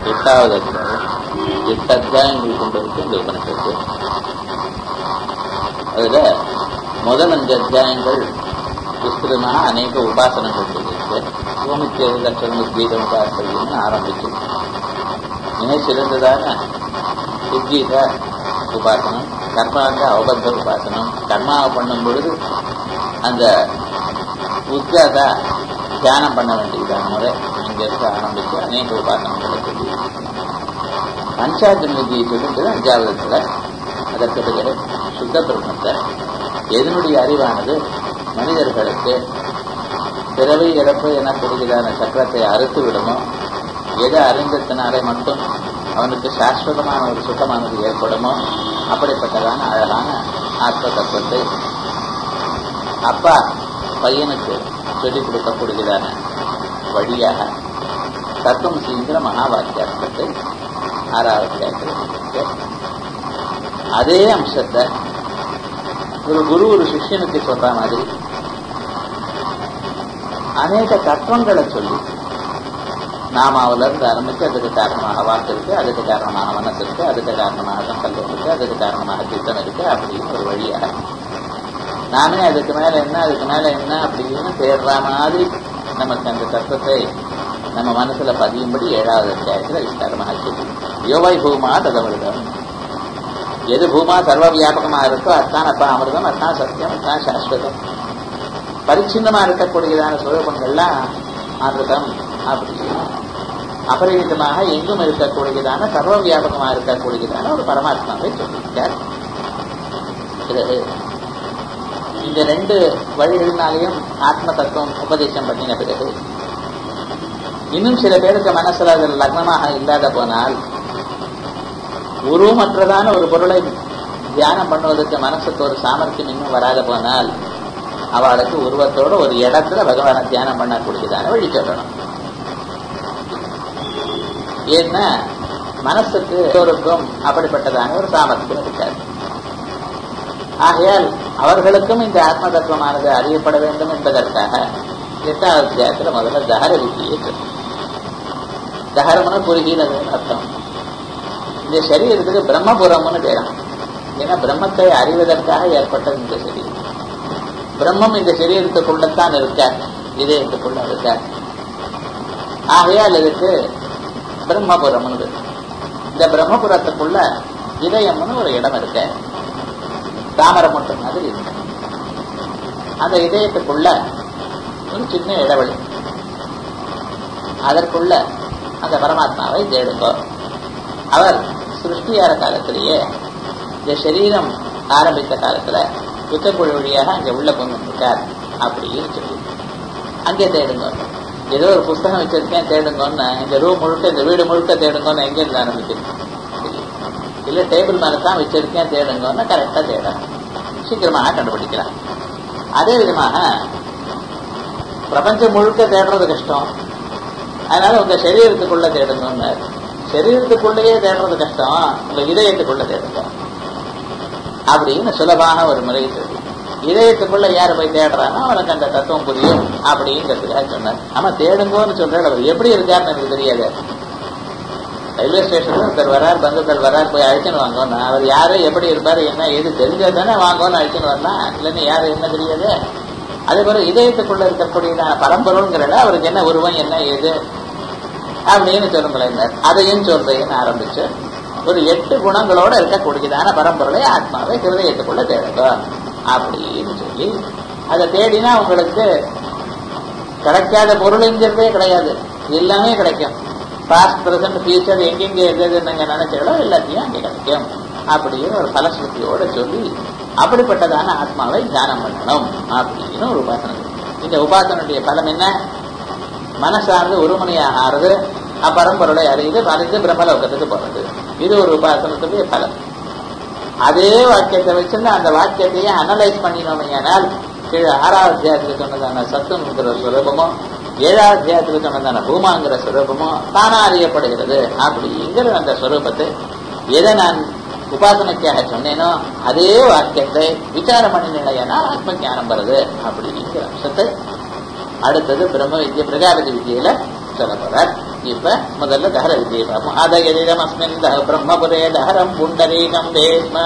எட்டாவது அத்தியாயம் எட்டு அத்தியாயங்கள் கொண்டு இருக்கு இந்த உபனிஷத்து அதுல முதல் அஞ்சு அத்தியாயங்கள் விஸ்திரமாக அநேக உபாசனங்கள் சொல்லியிருக்கு ஓமித்திய லட்சணம் உத்கீத உபாசனைன்னு ஆரம்பிச்சு மிக சிறந்ததான உத்கீத உபாசனம் கர்மாங்க அவபத்த உபாசனம் கர்மாவை பண்ணும் பொழுது அந்த உத்காத தியானம் பண்ண வேண்டியதான முறை இங்கிருந்து ஆரம்பிச்சு அநேக உபாசனங்களை சொல்லி பஞ்சாயத்து நிதியை சொல்லிட்டு அஞ்சாவதுல அதற்கு பிறகு சுத்த பிரம்மத்தை எதனுடைய அறிவானது மனிதர்களுக்கு பிறவை இறப்பு எனக்கூடியதான சக்கரத்தை அறுத்து விடுமோ எதை அறிந்தத்தினாலே மட்டும் அவனுக்கு சாஸ்வதமான ஒரு சுத்தமானது ஏற்படுமோ அப்படிப்பட்டதான அழகான ஆத்ம தத்துவத்தை அப்பா பையனுக்கு சொல்லிக் கொடுக்கக்கூடியதான வழியாக தத்துவம் செய்கிற மகா வாக்கியார்த்தத்தை ஆறாவது கேட்க அதே அம்சத்தை ஒரு குரு ஒரு சிஷ்யனுக்கு சொல்ற மாதிரி அநேக தத்துவங்களை சொல்லி நாமாவில இருந்து ஆரம்பிச்சு அதுக்கு காரணமாக வாக்கு இருக்கு அதுக்கு காரணமாக மனசு இருக்கு அதுக்கு காரணமாக சங்கல்பம் இருக்கு அதுக்கு காரணமாக சித்தம் இருக்கு அப்படின்னு ஒரு வழியாக நானே அதுக்கு மேல என்ன அதுக்கு மேல என்ன அப்படின்னு தேடுற மாதிரி நமக்கு அந்த தத்துவத்தை நம்ம மனசுல பதியும்படி ஏழாவது அத்தியாயத்தில் விஸ்தாரமாக சொல்லி யோவை பூமா ததமிருதம் எது பூமா சர்வ வியாபகமா இருக்கோ அத்தான் அப்பா அமிர்தம் அத்தான் சத்தியம் அத்தான் சாஸ்வதம் பரிச்சின்னமா இருக்கக்கூடியதான சுரூபங்கள்லாம் அமிர்தம் அப்படின்னு அபரிமிதமாக எங்கும் இருக்கக்கூடியதான சர்வ வியாபகமா இருக்கக்கூடியதான ஒரு பரமாத்மாவை சொல்லியிருக்கார் பிறகு இந்த ரெண்டு வழிகளினாலையும் ஆத்ம தத்துவம் உபதேசம் பண்ணின பிறகு இன்னும் சில பேருக்கு மனசுல அதில் லக்னமாக இல்லாத போனால் உருவமற்றதான ஒரு பொருளை தியானம் பண்ணுவதற்கு மனசுக்கு ஒரு சாமர்த்தியம் இன்னும் வராத போனால் அவளுக்கு உருவத்தோட ஒரு இடத்துல பகவானை தியானம் பண்ணக்கூடியதான வழி சொல்லணும் ஏன்னா மனசுக்கு எல்லோருக்கும் அப்படிப்பட்டதான ஒரு சாமர்த்தியம் இருக்காது ஆகையால் அவர்களுக்கும் இந்த ஆத்ம தத்துவமானது அறியப்பட வேண்டும் என்பதற்காக எட்டாவது அத்தியாயத்தில் முதல்ல தகர வித்தியை தகரம்னு புரிகிறதுன்னு அர்த்தம் இந்த சரீரத்துக்கு பிரம்மபுரம்னு பேரம் ஏன்னா பிரம்மத்தை அறிவதற்காக ஏற்பட்டது இந்த சரீரம் பிரம்மம் இந்த சரீரத்துக்குள்ளத்தான் இருக்க இதயத்துக்குள்ள இருக்க ஆகையால் இதுக்கு பிரம்மபுரம்னு இந்த பிரம்மபுரத்துக்குள்ள இதயம்னு ஒரு இடம் இருக்க தாமரை மட்டும் மாதிரி இருக்கு அந்த இதயத்துக்குள்ள ஒரு சின்ன இடைவெளி அதற்குள்ள அந்த பரமாத்மாவை தேடுங்கோ அவர் சிருஷ்டியார காலத்திலேயே இந்த சரீரம் ஆரம்பித்த காலத்துல புத்தக்குழு வழியாக அங்கே உள்ள கொண்டு இருக்கார் அப்படின்னு சொல்லி அங்கே தேடுங்க ஏதோ ஒரு புஸ்தகம் வச்சிருக்கேன் தேடுங்கன்னு இந்த ரூம் முழுக்க இந்த வீடு முழுக்க தேடுங்கன்னு எங்கேருந்து ஆரம்பிக்குது இல்ல டேபிள் மேல தான் வச்சிருக்கேன் தேடுங்கன்னு கரெக்டா தேட சீக்கிரமாக கண்டுபிடிக்கிறான் அதே விதமாக பிரபஞ்சம் முழுக்க தேடுறது கஷ்டம் அதனால உங்க சரீரத்துக்குள்ள தேடுங்கன்னு சரீரத்துக்குள்ளேயே தேடுறது கஷ்டம் உங்க இதயத்துக்குள்ள தேடுங்க அப்படின்னு சுலபான ஒரு முறை சொல்லி இதயத்துக்குள்ள யாரு போய் தேடுறானோ அவனுக்கு அந்த தத்துவம் புரியும் அப்படிங்கிறதுக்காக சொன்னார் ஆமா தேடுங்கன்னு சொல்றாரு அவர் எப்படி இருக்காருன்னு எனக்கு தெரியாது ரயில்வே ஸ்டேஷன்ல ஒருத்தர் வரார் பந்துக்கள் வரார் போய் அழைச்சுன்னு வாங்கன்னு அவர் யாரு எப்படி இருப்பாரு என்ன எது தெரிஞ்சது தானே வாங்கன்னு அழைச்சுன்னு வரலாம் இல்லைன்னு யாரு என்ன தெரியாது அதே போல இதயத்துக்குள்ள இருக்கக்கூடியதான பரம்பொருள்ங்கிறத அவருக்கு என்ன உருவம் என்ன ஏது அப்படின்னு சொல்லுங்களேன் அதையும் சொல்றேன்னு ஆரம்பிச்சு ஒரு எட்டு குணங்களோட இருக்கக்கூடியதான பரம்பொருளை ஆத்மாவை ஹிருதயத்துக்குள்ள தேடுங்க அப்படின்னு சொல்லி அதை தேடினா உங்களுக்கு கிடைக்காத பொருளுங்கிறதே கிடையாது எல்லாமே கிடைக்கும் பாஸ்ட் பிரசன்ட் ஃபியூச்சர் எங்கெங்க எது நீங்க நினைச்சீங்களோ எல்லாத்தையும் அங்கே கிடைக்கும் அப்படின்னு ஒரு பலஸ்ருதியோட சொல்லி அப்படிப்பட்டதான ஆத்மாவை தியானம் பண்ணணும் அப்படின்னு ஒரு உபாசனம் இந்த உபாசனுடைய பலம் என்ன மனசார்ந்து ஒருமனையாக ஆறுது அப்பரம்பொருளை அறிந்து அறிந்து பிரம்மலோகத்துக்கு போறது இது ஒரு உபாசனத்துடைய பலம் அதே வாக்கியத்தை வச்சிருந்து அந்த வாக்கியத்தையே அனலைஸ் பண்ணினோமையானால் கீழே ஆறாவது அத்தியாயத்தில் சொன்னதான சத்துங்கிற சுரூபமோ ஏழாவது அத்தியாயத்தில் சொன்னதான பூமாங்கிற சுரூபமோ தானா அறியப்படுகிறது அப்படிங்கிற அந்த சுரூபத்தை எதை நான் உபாசனைக்காக சொன்னேனோ அதே வாக்கியத்தை விசாரம் பண்ணினா ஆத்ம ஞானம் வருது அப்படிங்கிற அம்சத்தை அடுத்தது பிரம்ம வித்ய பிரஜாபதி வித்தியில சொல்ல போறார் இப்ப முதல்ல தஹர வித்தியை பார்ப்போம் அத எதிரம் அஸ்மின் தஹ பிரம்மபுரே தஹரம் புண்டரீகம் வேஸ்ம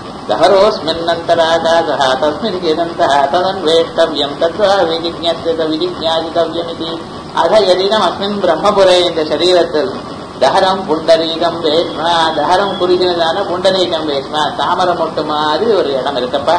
தஹரோஸ்மின்னந்தராகாசः தஸ்மின் கிரந்தः ததன்வேஷ்டவ்யம் தத்வா விதிஜ்ஞஸ்ய விதிஜ்ஞாசிதவ்யமிதி அத எதிரம் அஸ்மின் பிரம்மபுரே இந்த சரீரத்தில் தஹரம் புண்டரீகம் வேஷ்மா தஹரம் குறிக்கிறதான புண்டரீகம் வேஷ்மா தாமரை மொட்டு மாதிரி ஒரு இடம் இருக்கப்பா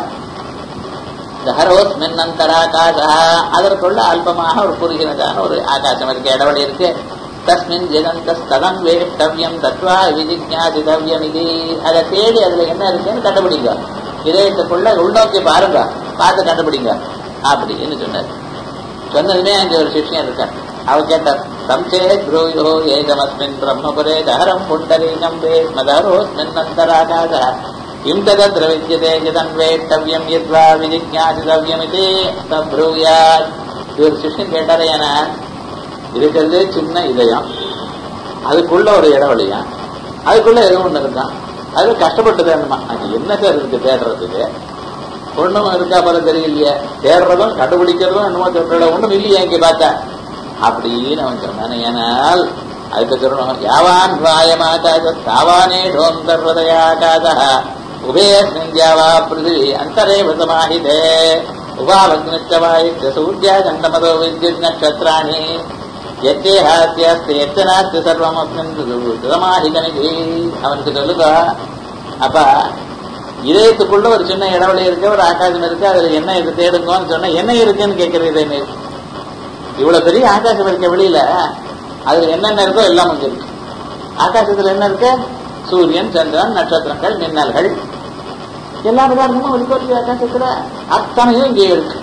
தஹரோஸ்மின் அந்தராகாசா அதற்குள்ள அல்பமாக ஒரு புரிகிறதான ஒரு ஆகாசம் இருக்கு இடவெளி இருக்கு தஸ்மின் ஜெகந்தஸ்ததம் வேஷ்டவ்யம் தத்வா விஜிஜாசிதவ்யம் இது அதை தேடி அதுல என்ன இருக்குன்னு கண்டுபிடிங்க இதயத்துக்குள்ள உள்நோக்கி பாருங்க பார்த்து கண்டுபிடிங்க அப்படின்னு சொன்னார் சொன்னதுமே அங்கே ஒரு சிஷ்யன் இருக்கார் அவ கேட்டார் சம்சே த்ரோயோ ஏகமஸ்மின் பிரம்மபுரே தஹரம் புண்டரீகம் வேஷ்மதரோஸ்மின் அந்தராகாசா கிம் ததத்ர வித்யதே ஜதன்வேஷ்டவ்யம் யத்வா விஜிஜாசிதவ்யம் இது தப்ரூயாத் இது ஒரு சிஷ்யன் கேட்டாரே ஏன்னா இருக்கிறது சின்ன இதயம் அதுக்குள்ள ஒரு இடவழியா அதுக்குள்ள ஏதோ ஒண்ணு இருக்கான் அது கஷ்டப்பட்டு தேடணுமா அது என்ன சார் இருக்கு தேடுறதுக்கு ஒண்ணும் இருக்கா போல தெரியலையே தேடுறதும் கண்டுபிடிக்கிறதும் என்னமோ சொல்ற ஒண்ணும் இல்லையா இங்க பார்த்தா அப்படின்னு அவன் சொன்னான் ஏனால் அதுக்கு சொல்லணும் யாவான் வாயமாகாத தாவானே டோந்தர்வதயாகாத உபயஸ்மின் ஜாவா பிருதிவி அந்தரே விதமாஹிதே உபாவக்னிச்சவாயித்ய சூர்யா கண்டமதோ வித்யுத் நட்சத்திராணி எத்தேஹாஸ்தியாஸ்தி எத்தனாஸ்தி சர்வம் அஸ்மின் அவனுக்கு சொல்லுதா அப்பா இதயத்துக்குள்ள ஒரு சின்ன இடவெளி இருக்கு ஒரு ஆகாசம் இருக்கு அதுல என்ன இது தேடுங்கன்னு சொன்னா என்ன இருக்குன்னு கேட்கறது இதே இவ்வளவு பெரிய ஆகாசம் இருக்க வெளியில அதுல என்னென்ன இருக்கோ எல்லாம் அங்க இருக்கு ஆகாசத்துல என்ன இருக்கு சூரியன் சந்திரன் நட்சத்திரங்கள் மின்னல்கள் எல்லா விதமும் வெளிக்கொள்ளி ஆகாசத்துல அத்தனையும் இங்கே இருக்கு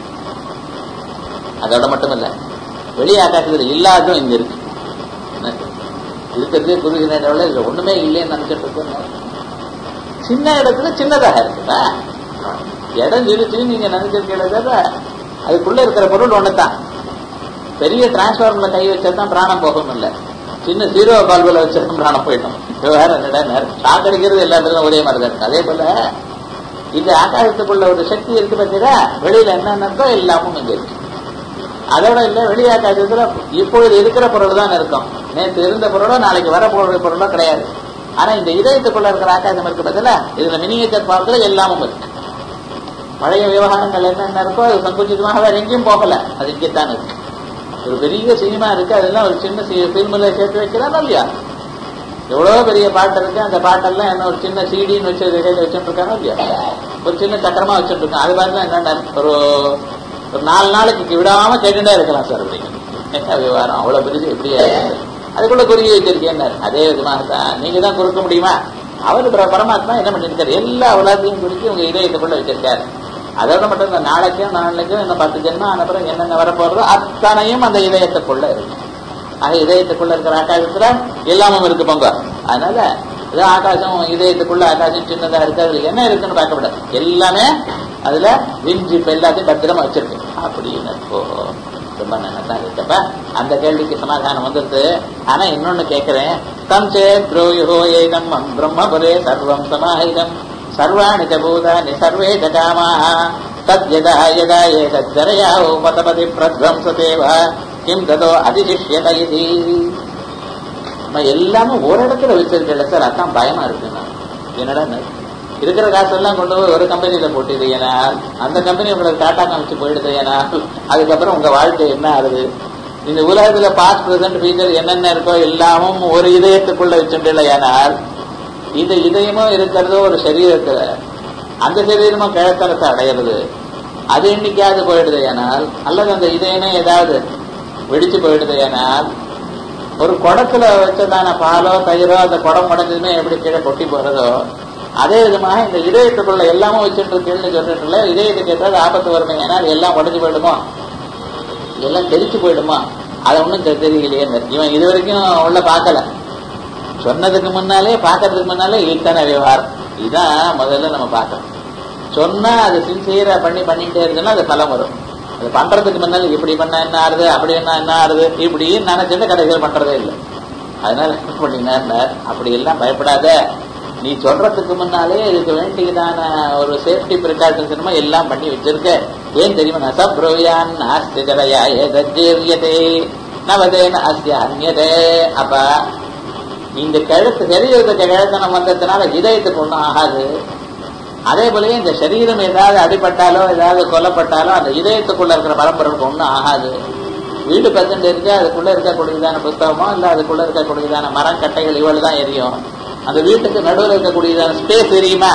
அதோட மட்டும் இல்ல வெளி ஆகாசத்துல இல்லாததும் இங்க இருக்கு என்ன? இருக்கிறதே குறுகின இடவுல இதுல ஒண்ணுமே இல்லைன்னு நினைச்சிட்டு இருக்கோம் சின்ன இடத்துல சின்னதாக இருக்குதா இடம் இருச்சுன்னு நீங்க நினைச்சிருக்கீங்களே தவிர அதுக்குள்ள இருக்கிற பொருள் ஒண்ணுதான் பெரிய டிரான்ஸ்ஃபார்மர்ல கை வச்சா தான் பிராணம் போகும் இல்ல சின்ன ஜீரோ பால்புல வச்சா பிராணம் போயிடும் இது வேற என்னடா ஷாக் அடிக்கிறது எல்லா பேரும் ஒரே மாதிரி தான் இருக்கு அதே போல இந்த ஆகாசத்துக்குள்ள ஒரு சக்தி இருக்கு பார்த்தீங்களா வெளியில என்னென்ன இருக்கோ எல்லாமும் இங்க இருக்கு அதோட இல்ல வெளி ஆகாசத்துல இப்பொழுது இருக்கிற பொருள் தான் இருக்கும் நேற்று இருந்த பொருளோ நாளைக்கு வர போற பொருளோ கிடையாது ஆனா இந்த இதயத்துக்குள்ள இருக்கிற ஆகாசம் இருக்கு பார்த்தீங்களா இதுல மினியேச்சர் பார்க்கல எல்லாமும் இருக்கு பழைய விவகாரங்கள் என்னென்ன இருக்கோ அது சங்குச்சிதமாக வேற எங்கேயும் போகல அது இங்கேத்தான் இருக்கு ஒரு பெரிய சினிமா இருக்கு அதெல்லாம் ஒரு சின்ன பிலிமில் சேர்த்து வைக்கிறான் இல்லையா எவ்வளவு பெரிய பாட்டு இருக்கு அந்த பாட்டெல்லாம் என்ன ஒரு சின்ன சீடின்னு வச்சு கையில் வச்சுட்டு இருக்காங்க இல்லையா ஒரு சின்ன சக்கரமா வச்சுட்டு இருக்கான் அது மாதிரி தான் என்னென்ன ஒரு ஒரு நாலு நாளைக்கு விடாம கேட்டுட்டே இருக்கலாம் சார் அப்படிங்க விவகாரம் அவ்வளவு பெருசு எப்படியா அதுக்குள்ள குறுகி வச்சிருக்கேன் அதே விதமாக தான் நீங்க தான் குறுக்க முடியுமா அவர் பிர- பரமாத்மா என்ன பண்ணிருக்காரு எல்லா உலகத்தையும் குறித்து உங்க இதயத்துக்குள்ள வச்சிருக்காரு அதோட மட்டும் இந்த நாளைக்கும் நாளைக்கும் இன்னும் பத்து ஜென்மம் ஆன பிறகு என்னென்ன வரப்போறதோ அத்தனையும் அந்த இதயத்துக்குள்ள இருக்கு ஆக இதயத்துக்குள்ள இருக்கிற ஆகாசத்துல எல்லாமும் இருக்கு பொங்க அதனால இது ஆகாசம் இதயத்துக்குள்ள ஆகாசம் சின்னதா இருக்கு அதுல என்ன இருக்குன்னு பார்க்கப்படாது எல்லாமே அதுல விஞ்சி இப்ப எல்லாத்தையும் பத்திரமா வச்சிருக்கு அப்படின்னு ஓஹோ ரொம்ப நல்லதான் இருக்கப்ப அந்த கேள்விக்கு சமாதானம் வந்துருது ஆனா இன்னொன்னு கேட்கிறேன் தம் சே த்ரோயோ ஏதம் பிரம்மபுரே சர்வம் சமாஹிதம் சர்வாணி ச பூதானி சர்வே ச காமாः தத் யதா யதா ஏதரயா உபதபதி பிரத்வம்சதேவ கிம் ததோ அதிசிஷ்யத இது நம்ம எல்லாமே ஒரு இடத்துல வச்சிருக்கல சார் அதான் பயமா இருக்குண்ணா என்னடா இருக்கிற காசெல்லாம் கொண்டு போய் ஒரு கம்பெனியில போட்டுது ஏன்னா அந்த கம்பெனி உங்களுக்கு டாட்டா காமிச்சு போயிடுது ஏன்னா அதுக்கப்புறம் உங்க வாழ்க்கை என்ன ஆகுது இந்த உலகத்துல பாஸ்ட் பிரசன்ட் ஃபியூச்சர் என்னென்ன இருக்கோ எல்லாமும் ஒரு இதயத்துக்குள்ள வச்சுட்டு ஏனால் இந்த இதயமும் இருக்கிறதோ ஒரு சரீரத்துல அந்த சரீரமும் கிழத்தரத்தை அடையிறது அது என்னைக்காவது போயிடுது ஏனால் அல்லது அந்த இதயமே ஏதாவது வெடிச்சு போயிடுது ஏனால் ஒரு குடத்துல வச்சதான பாலோ தயிரோ அந்த குடம் உடஞ்சதுமே எப்படி கீழே கொட்டி போறதோ அதே விதமாக இந்த இதயத்துக்குள்ள எல்லாமும் வச்சுட்டு இருக்கேன்னு சொல்லிட்டுல இதயத்துக்கு ஏதாவது ஆபத்து வருமே ஏன்னா அது எல்லாம் உடஞ்சு போயிடுமோ எல்லாம் தெரிச்சு போயிடுமா அதை ஒன்றும் தெரியலையே இவன் இது வரைக்கும் உள்ள பார்க்கல சொன்னதுக்கு முன்னாலே பார்க்கறதுக்கு முன்னாலே இத்தனை விவகாரம் இதுதான் முதல்ல நம்ம பார்க்கணும் சொன்னா அது சின்சியரா பண்ணி பண்ணிட்டே இருக்குன்னா அது பலம் வரும் அது பண்றதுக்கு முன்னால இப்படி பண்ணா என்ன ஆறுது அப்படி என்ன என்ன ஆறுது இப்படின்னு நினைச்சிட்டு கடைசியில் பண்றதே இல்லை அதனால என்ன பண்ணினா அப்படி எல்லாம் பயப்படாத நீ சொல்றதுக்கு முன்னாலே இதுக்கு வேண்டியதான ஒரு சேஃப்டி ப்ரிகாஷன்ஸ் என்னமோ எல்லாம் பண்ணி வச்சிருக்க ஏன் தெரியுமா நசப்ரோயான் நாஸ்தி ஜலயா ஏதஜீரியதே நவதேன அஸ்ய அந்நியதே அப்ப இந்த கழுத்து சரீரத்துக்கு கழுத்தனம் வந்ததுனால இதயத்துக்கு ஒன்றும் ஆகாது அதே போலயே இந்த சரீரம் ஏதாவது அடிபட்டாலோ ஏதாவது கொல்லப்பட்டாலோ அந்த இதயத்துக்குள்ள இருக்கிற பரம்பரைக்கு ஒன்றும் ஆகாது வீடு பத்துண்டு இருக்கு அதுக்குள்ள இருக்கக்கூடியதான புத்தகமோ இல்ல அதுக்குள்ள இருக்கக்கூடியதான மரம் கட்டைகள் இவ்வளவு தான் எரியும் அந்த வீட்டுக்கு நடுவில் இருக்கக்கூடியதான ஸ்பேஸ் எரியுமா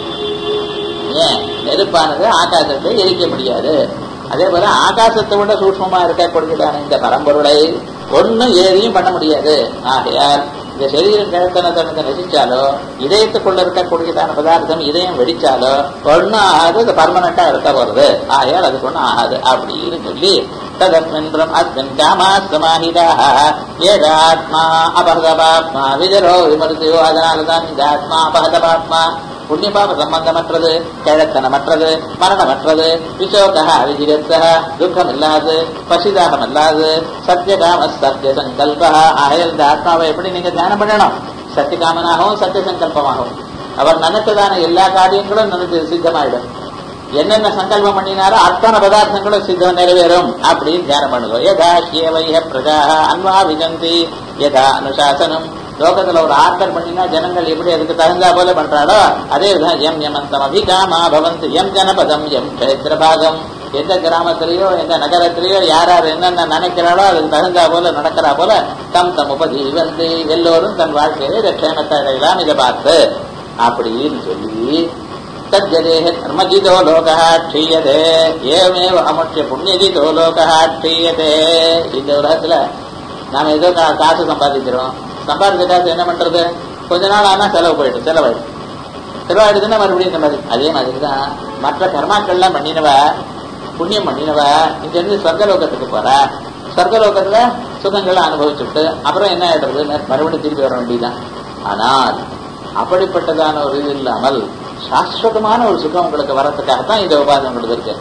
ஏன் நெருப்பானது ஆகாசத்தை எரிக்க முடியாது அதே போல ஆகாசத்தை விட சூட்சமா இருக்கக்கூடியதான இந்த பரம்பொருளை ஒன்னும் ஏதையும் பண்ண முடியாது ஆகையால் இந்த சரீரம் கிழத்தனத்தை நசிச்சாலோ இதயத்துக்குள்ள இருக்கக்கூடியதான பதார்த்தம் இதயம் வெடிச்சாலோ ஒன்னும் ஆகாது அது பர்மனண்டா இருக்க போறது ஆகையால் அதுக்கு ஒன்றும் ஆகாது அப்படின்னு சொல்லி ததஸ்மின் அஸ்மின் காமா சமாஹிதாக ஏதாத்மா அபகதபாத்மா விஜரோ விமர்சியோ அதனாலதான் இந்த ஆத்மா அபகதபாத்மா புண்ணியபாப சம்பந்தமற்றது கிழத்தனமற்றது மரணமற்றது விசோகா விஜிகத்சக துக்கம் இல்லாது பசிதாகம் இல்லாது சத்தியகாம சத்திய சங்கல்பா ஆகையால் இந்த ஆத்மாவை எப்படி நீங்க தியானம் பண்ணணும் சத்தியகாமனாகவும் சத்திய சங்கல்பமாகவும் அவர் நினைச்சதான எல்லா காரியங்களும் நினைச்சு சித்தமாயிடும் என்னென்ன சங்கல்பம் பண்ணினாரோ அத்தனை பதார்த்தங்களும் சித்தம் நிறைவேறும் அப்படின்னு தியானம் பண்ணுவோம் யதா ஷியவைய பிரஜா அன்வா விஜந்தி யதா அனுசாசனம் லோகத்துல ஒரு ஆர்டர் பண்ணினா ஜனங்கள் எப்படி அதுக்கு தகுந்தா போல பண்றாளோ அதே விதம் எம் யமந்தம் அபிகாமா பவந்து எம் ஜனபதம் எம் கஷேத்திரபாகம் எந்த கிராமத்திலேயோ எந்த நகரத்திலேயோ யார் யார் என்னென்ன நினைக்கிறாளோ அதுக்கு தகுந்தா போல நடக்கிறா போல தம் தம் உபதி வந்து எல்லோரும் தன் வாழ்க்கையில இதை க்ஷேமத்தை அடையலாம் இதை பார்த்து அப்படின்னு சொல்லி तद्गदेः कर्मजितो लोकः क्षीयते एवमेव अमुष्य புண்ணியஜிதோ லோகः क्षीयते இந்த உலகத்துல நாம ஏதோ கா- காசு சம்பாதிக்கிறோம் சம்பாதிச்ச காசு என்ன பண்றது கொஞ்ச நாள் ஆனா செலவு போயிடும் செலவாயிடும் செலவாயிடுதுன்னா மறுபடியும் சம்பாதி அதே மாதிரி தான் மற்ற கர்மாக்கள்லாம் பண்ணினவ புண்ணியம் பண்ணினவ இங்க இருந்து சொர்க்கலோகத்துக்கு போற சொர்க்கலோகத்துல சுகங்களை அனுபவிச்சுட்டு அப்புறம் என்ன ஆயிடுறது மறுபடியும் திருப்பி வர வேண்டியதுதான் ஆனால் அப்படிப்பட்டதான ஒரு இது இல்லாமல் சாஸ்வதமான ஒரு சுகம் உங்களுக்கு வரத்துக்காகத்தான் இந்த உபாதம் கொடுத்துருக்கு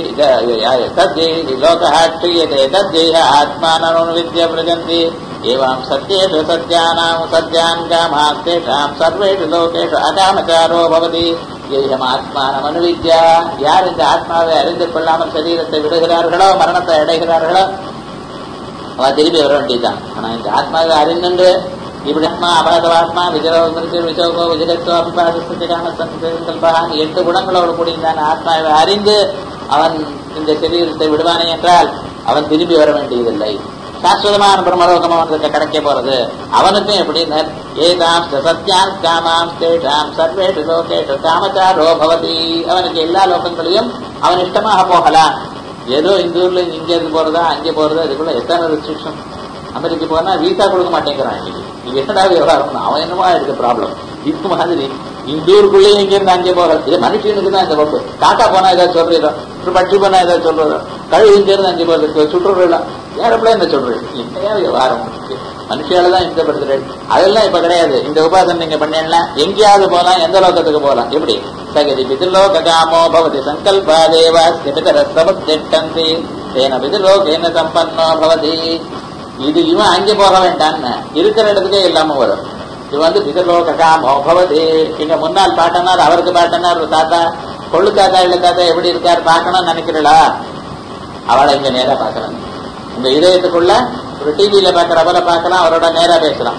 தத்தேக ஆத்மானு வித்யா பிரஜந்தி ஏவாம் சத்யேஷு சத்யானாம் சத்யான் காமாஸ்தேஷாம் சர்வேஷு லோகேஷு அகாமச்சாரோ பவதி ஏகம் ஆத்மானம் அனுவித்யா யார் இந்த ஆத்மாவை அறிந்து கொள்ளாமல் சரீரத்தை விடுகிறார்களோ மரணத்தை அடைகிறார்களோ அவ திரும்பி வர வேண்டியதுதான் ஆனா இந்த ஆத்மாவை அறிந்து இப்படி ஆத்மா அபாதவாத்மா விஜயோ விமர்சி விசோகோ விஜயத்தோ அபிபாசஸ்தி காமசங்கல்பான் எட்டு குணங்களோடு கூடியதான ஆத்மாவை அறிந்து அவன் இந்த சரீரத்தை விடுவானே என்றால் அவன் திரும்பி வர வேண்டியதில்லை சாஸ்வதமான பிரம்மலோகம் அவனுக்கு கிடைக்க போறது அவனுக்கும் எப்படின்னு ஏதாம் சத்யான் காமாம் ஸ்தேஷாம் சர்வேஷு லோகேஷு காமச்சாரோ பவதி அவனுக்கு எல்லா லோகங்களையும் அவன் இஷ்டமாக போகலாம் ஏதோ இந்த ஊர்ல இங்க இருந்து போறதா அங்கே போறதா இதுக்குள்ள எத்தனை ரெஸ்ட்ரிக்ஷன் அமெரிக்கா போனா வீசா கொடுக்க மாட்டேங்கிறான் இன்னைக்கு இது என்னடா விவகாரம் அவன் என்னமா இருக்கு ப்ராப்ளம் இது மாதிரி இந்த ஊருக்குள்ளேயே இங்க இருந்து அங்கே போறது இது மனுஷனுக்கு தான் இந்த வகுப்பு காக்கா போனா ஏதாவது சொல்றீரோ ஒரு பட்சி போனா ஏதாவது சொல்றதோ கழுகு இங்க இருந்து அங்கே போறது சுற்றுறோம் ஏரோப்ளேன் என்ன சொல்றேன் என்னையா விவகாரம் மனுஷியால தான் இஷ்டப்படுத்துறேன் அதெல்லாம் இப்ப கிடையாது இந்த உபாசனை நீங்க பண்ணீங்கன்னா எங்கேயாவது போலாம் எந்த லோகத்துக்கு போலாம் எப்படி சகதி பிதிர்லோக காமோ பவதி சங்கல்பா தேவாஸ்ய பிதரஸ்தமுத்திட்டந்தி தேன பிதிர்லோகேன சம்பன்னோ பவதி இது இவன் அங்கே போக வேண்டான்னு இருக்கிற இடத்துக்கே இல்லாம வரும் இவன் வந்து பிதர்லோக காமோ பவதி இங்க முன்னாள் பாட்டனார் அவருக்கு பாட்டனார் ஒரு தாத்தா கொள்ளு தாத்தா இல்ல தாத்தா எப்படி இருக்காரு பார்க்கணும்னு நினைக்கிறீங்களா அவளை இங்க நேரா பார்க்கறாங்க இந்த இதயத்துக்குள்ள ஒரு டிவியில பார்க்கிற போல பார்க்கலாம் அவரோட நேரா பேசலாம்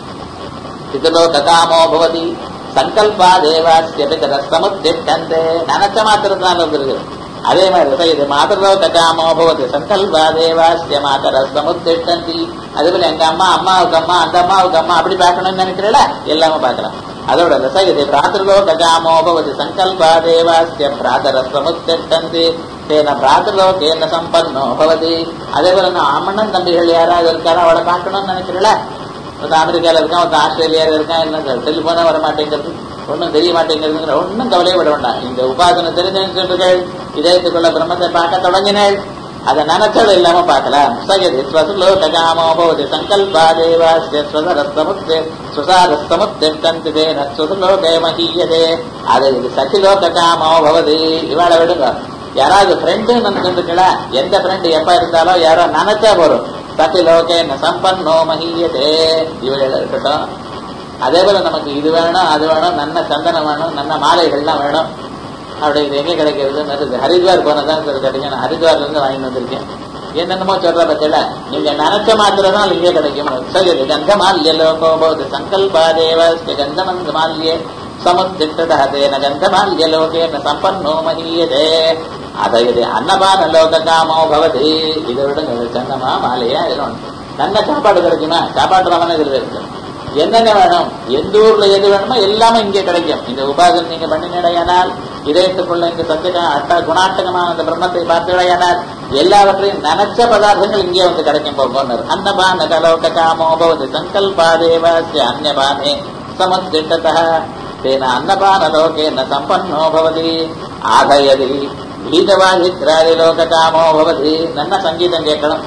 பிதலோக காமோ பவதி சங்கல்பா தேவாஸ்ய பிதர சமுத்திட்டந்தே நினைச்ச மாத்திரத்தினால வந்திருக்கு அதே மாதிரி இது மாதலோக காமோ பவதி சங்கல்பா தேவாஸ்ய மாதர சமுத்திட்டந்தி அதுபோல எங்க அம்மா அம்மாவுக்கு அம்மா அந்த அம்மாவுக்கு அம்மா அப்படி பார்க்கணும்னு நினைக்கிறீங்களா எல்லாமே பார்க்கலாம் அதோட ரசகிதி பிராத்திருலோக காமோ பவதி சங்கல்பா தேவாஸ்ய பிராதர சமுத்திட்டந்தி தேன பிராத்திருலோகேன சம்பன்னோ பவதி அதே போல நான் அம்மண்ணன் தம்பிகள் யாராவது இருக்காரோ அவளை பார்க்கணும்னு நினைக்கிறீங்களா ஒருத்தன் அமெரிக்கால இருக்கான் ஒருத்தன் ஆஸ்திரேலியால இருக்கான் என்ன டெலிபோனா வர மாட்டேங்கிறது ஒன்றும் தெரிய மாட்டேங்கிறதுங்கிற ஒன்றும் கவலையே விட வேண்டாம் இந்த உபாசனை தெரிஞ்சவர்கள் இதயத்துக்குள்ள பிரம்மத்தை பார்க்க தொடங்கினேள் அதை நினைச்சது இல்லாம பார்க்கலாம் சகதி ஸ்வசுலோகாமோ பவதி சங்கல்பா தேவாஸ்ய ஸ்வசரஸ்தமுத்தே சுசாரஸ்தமுத்திட்டந்தி தேன சுசுலோகே மகீயதே அது இது சசிலோக காமோ பவதி இவாளை விடுங்க யாராவது ஃப்ரெண்டு நினைச்சுருக்கல எந்த ஃப்ரெண்டு எப்ப இருந்தாலும் யாரோ நினைச்சா போறோம் சத்திலோகேன சம்பன்னோ மகியதே இவைகள் இருக்கட்டும் அதே போல நமக்கு இது வேணும் அது வேணும் நல்ல சந்தனம் வேணும் நல்ல மாலைகள்லாம் வேணும் அப்படி இது எங்க கிடைக்கிறது ஹரித்வார் போனதான் சார் கிடைக்கும் நான் ஹரித்வார்ல இருந்து வாங்கிட்டு வந்திருக்கேன் என்னென்னமோ சொல்ற பத்தில நீங்க நினைச்ச மாத்திரம் தான் இங்கே கிடைக்கும் சரி கந்தமால்ய லோகோ போது சங்கல்பாதேவ கந்தமந்த மால்யே சமுத்திட்டதேன கந்தமால்ய லோகேன சம்பன்னோ மகியதே அதை இது அன்னபான லோக காமோ பவதி இதை விட சன்னமா மாலையா இதெல்லாம் நல்ல சாப்பாடு கிடைக்குமா சாப்பாடு இதுல இருக்கு என்னென்ன வேணும் எந்த ஊர்ல எது வேணுமோ எல்லாமே இங்கே கிடைக்கும் இந்த உபாசனை நீங்க பண்ணினடையானால் இதயத்துக்குள்ள இந்த சத்திய அட்ட குணாட்டகமான அந்த பிரம்மத்தை பார்த்துடையானால் எல்லாவற்றையும் நினைச்ச பதார்த்தங்கள் இங்கே வந்து கிடைக்கும் போகணும் அன்னபான கலோக காமோ பவதி சங்கல்பாதேவ அந்நபானே சமத்திட்டத தேன அன்னபான லோகேன சம்பன்னோ பவதி ஆதயதி கீதவாதித்ராதி லோக காமோ பவதி நல்ல சங்கீதம் கேட்கணும்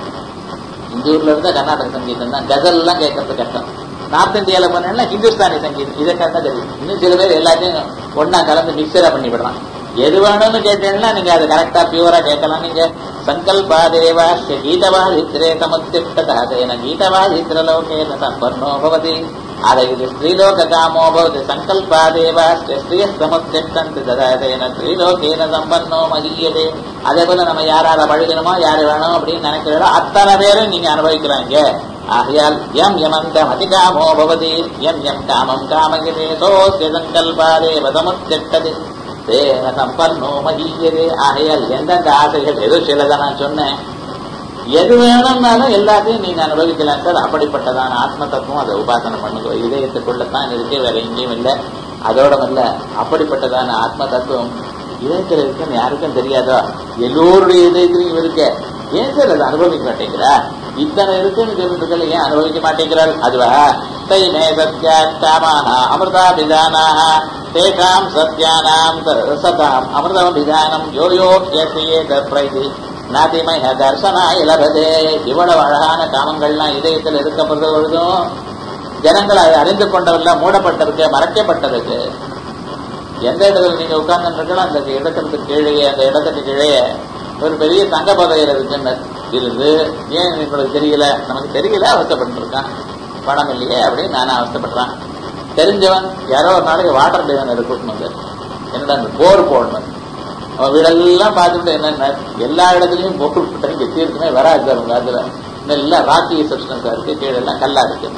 இந்த ஊர்ல இருந்தா கர்நாடக சங்கீதம் தான் கசல் எல்லாம் கேட்கறது கஷ்டம் நார்த் இந்தியால பண்ணா ஹிந்துஸ்தானி சங்கீதம் இதை கரெக்டா தெரியும் இன்னும் சில பேர் எல்லாத்தையும் ஒன்னா கலந்து மிக்சரா பண்ணி விடுறான் எது வேணும்னு கேட்டீங்கன்னா நீங்க அதை கரெக்டா பியூரா கேட்கலாம் நீங்க சங்கல்பாதேவ கீதவாதித்ரே சமுத்திட்டதேன கீதவாதித்ர லோகேன சம்பன்னோ பவதி அதை இது ஸ்ரீலோக காமோ பவதி சங்கல்பாதேவ ஸ்ரீய சமுத்திட்டந்து ததேன ஸ்ரீலோகேன சம்பன்னோ மகியதே அதே போல நம்ம யாரால பழகணுமோ யாரு வேணும் அப்படின்னு நினைக்கிறோம் அத்தனை பேரும் நீங்க அனுபவிக்கிறாங்க ஆகையால் எம் யமந்தம் அதிகாமோ பவதி எம் எம் காமம் காமகிதே சோசிய சங்கல்பாதேவ சமுத்திட்டது தேன சம்பன்னோ மகியதே ஆகையால் எந்தெந்த ஆசைகள் எது சிலதை நான் சொன்னேன் எது வேணும்னாலும் எல்லாத்தையும் நீங்க அனுபவிக்கலாம் சார் அப்படிப்பட்டதான ஆத்ம தத்துவம் அதை உபாசனை பண்ணுங்க இதயத்துக்குள்ளத்தான் இருக்கு வேற எங்கேயும் இல்லை அதோட இல்ல அப்படிப்பட்டதான ஆத்ம தத்துவம் இதயத்துல இருக்குன்னு யாருக்கும் தெரியாதோ எல்லோருடைய இதயத்திலையும் இருக்க ஏன் சார் அதை அனுபவிக்க மாட்டேங்கிறா இத்தனை இருக்குன்னு சொல்லிட்டு ஏன் அனுபவிக்க மாட்டேங்கிறார் அதுவா தை மே சத்யா காமான அமிர்தாபிதானாக தேஷாம் சத்யானாம் சதாம் அமிர்தபிதானம் யோ யோ ஏசியே பிரைதி நாதிமய தர்சனாய லபதே இவ்வளவு அழகான காமங்கள்லாம் இதயத்தில் இருக்கப்படுற பொழுதும் ஜனங்கள் அதை அறிந்து கொண்டவர்கள மூடப்பட்டிருக்கு மறைக்கப்பட்டிருக்கு எந்த இடத்துல நீங்க உட்கார்ந்துருக்கலாம் அந்த இடத்துக்கு கீழே அந்த இடத்துக்கு கீழே ஒரு பெரிய தங்க பதையில் இருக்குன்னு இருந்து ஏன் உங்களுக்கு தெரியல நமக்கு தெரியல அவஸ்தப்பட்டிருக்கான் பணம் இல்லையே அப்படின்னு நானும் அவஸ்தப்படுறான் தெரிஞ்சவன் யாரோ ஒரு நாளைக்கு வாட்டர் டிவைனர் கூட்டணும் என்னடா அந்த போர் போடணும் அவன் வீடெல்லாம் பார்த்துட்டு என்னென்ன எல்லா இடத்துலயும் போர் போட்டு தீர்க்குமே வராது சார் உங்க அதுல எல்லாம் ராக்கி சப்ஸ்டன்ஸா இருக்கு கீழே எல்லாம் கல்லா இருக்கு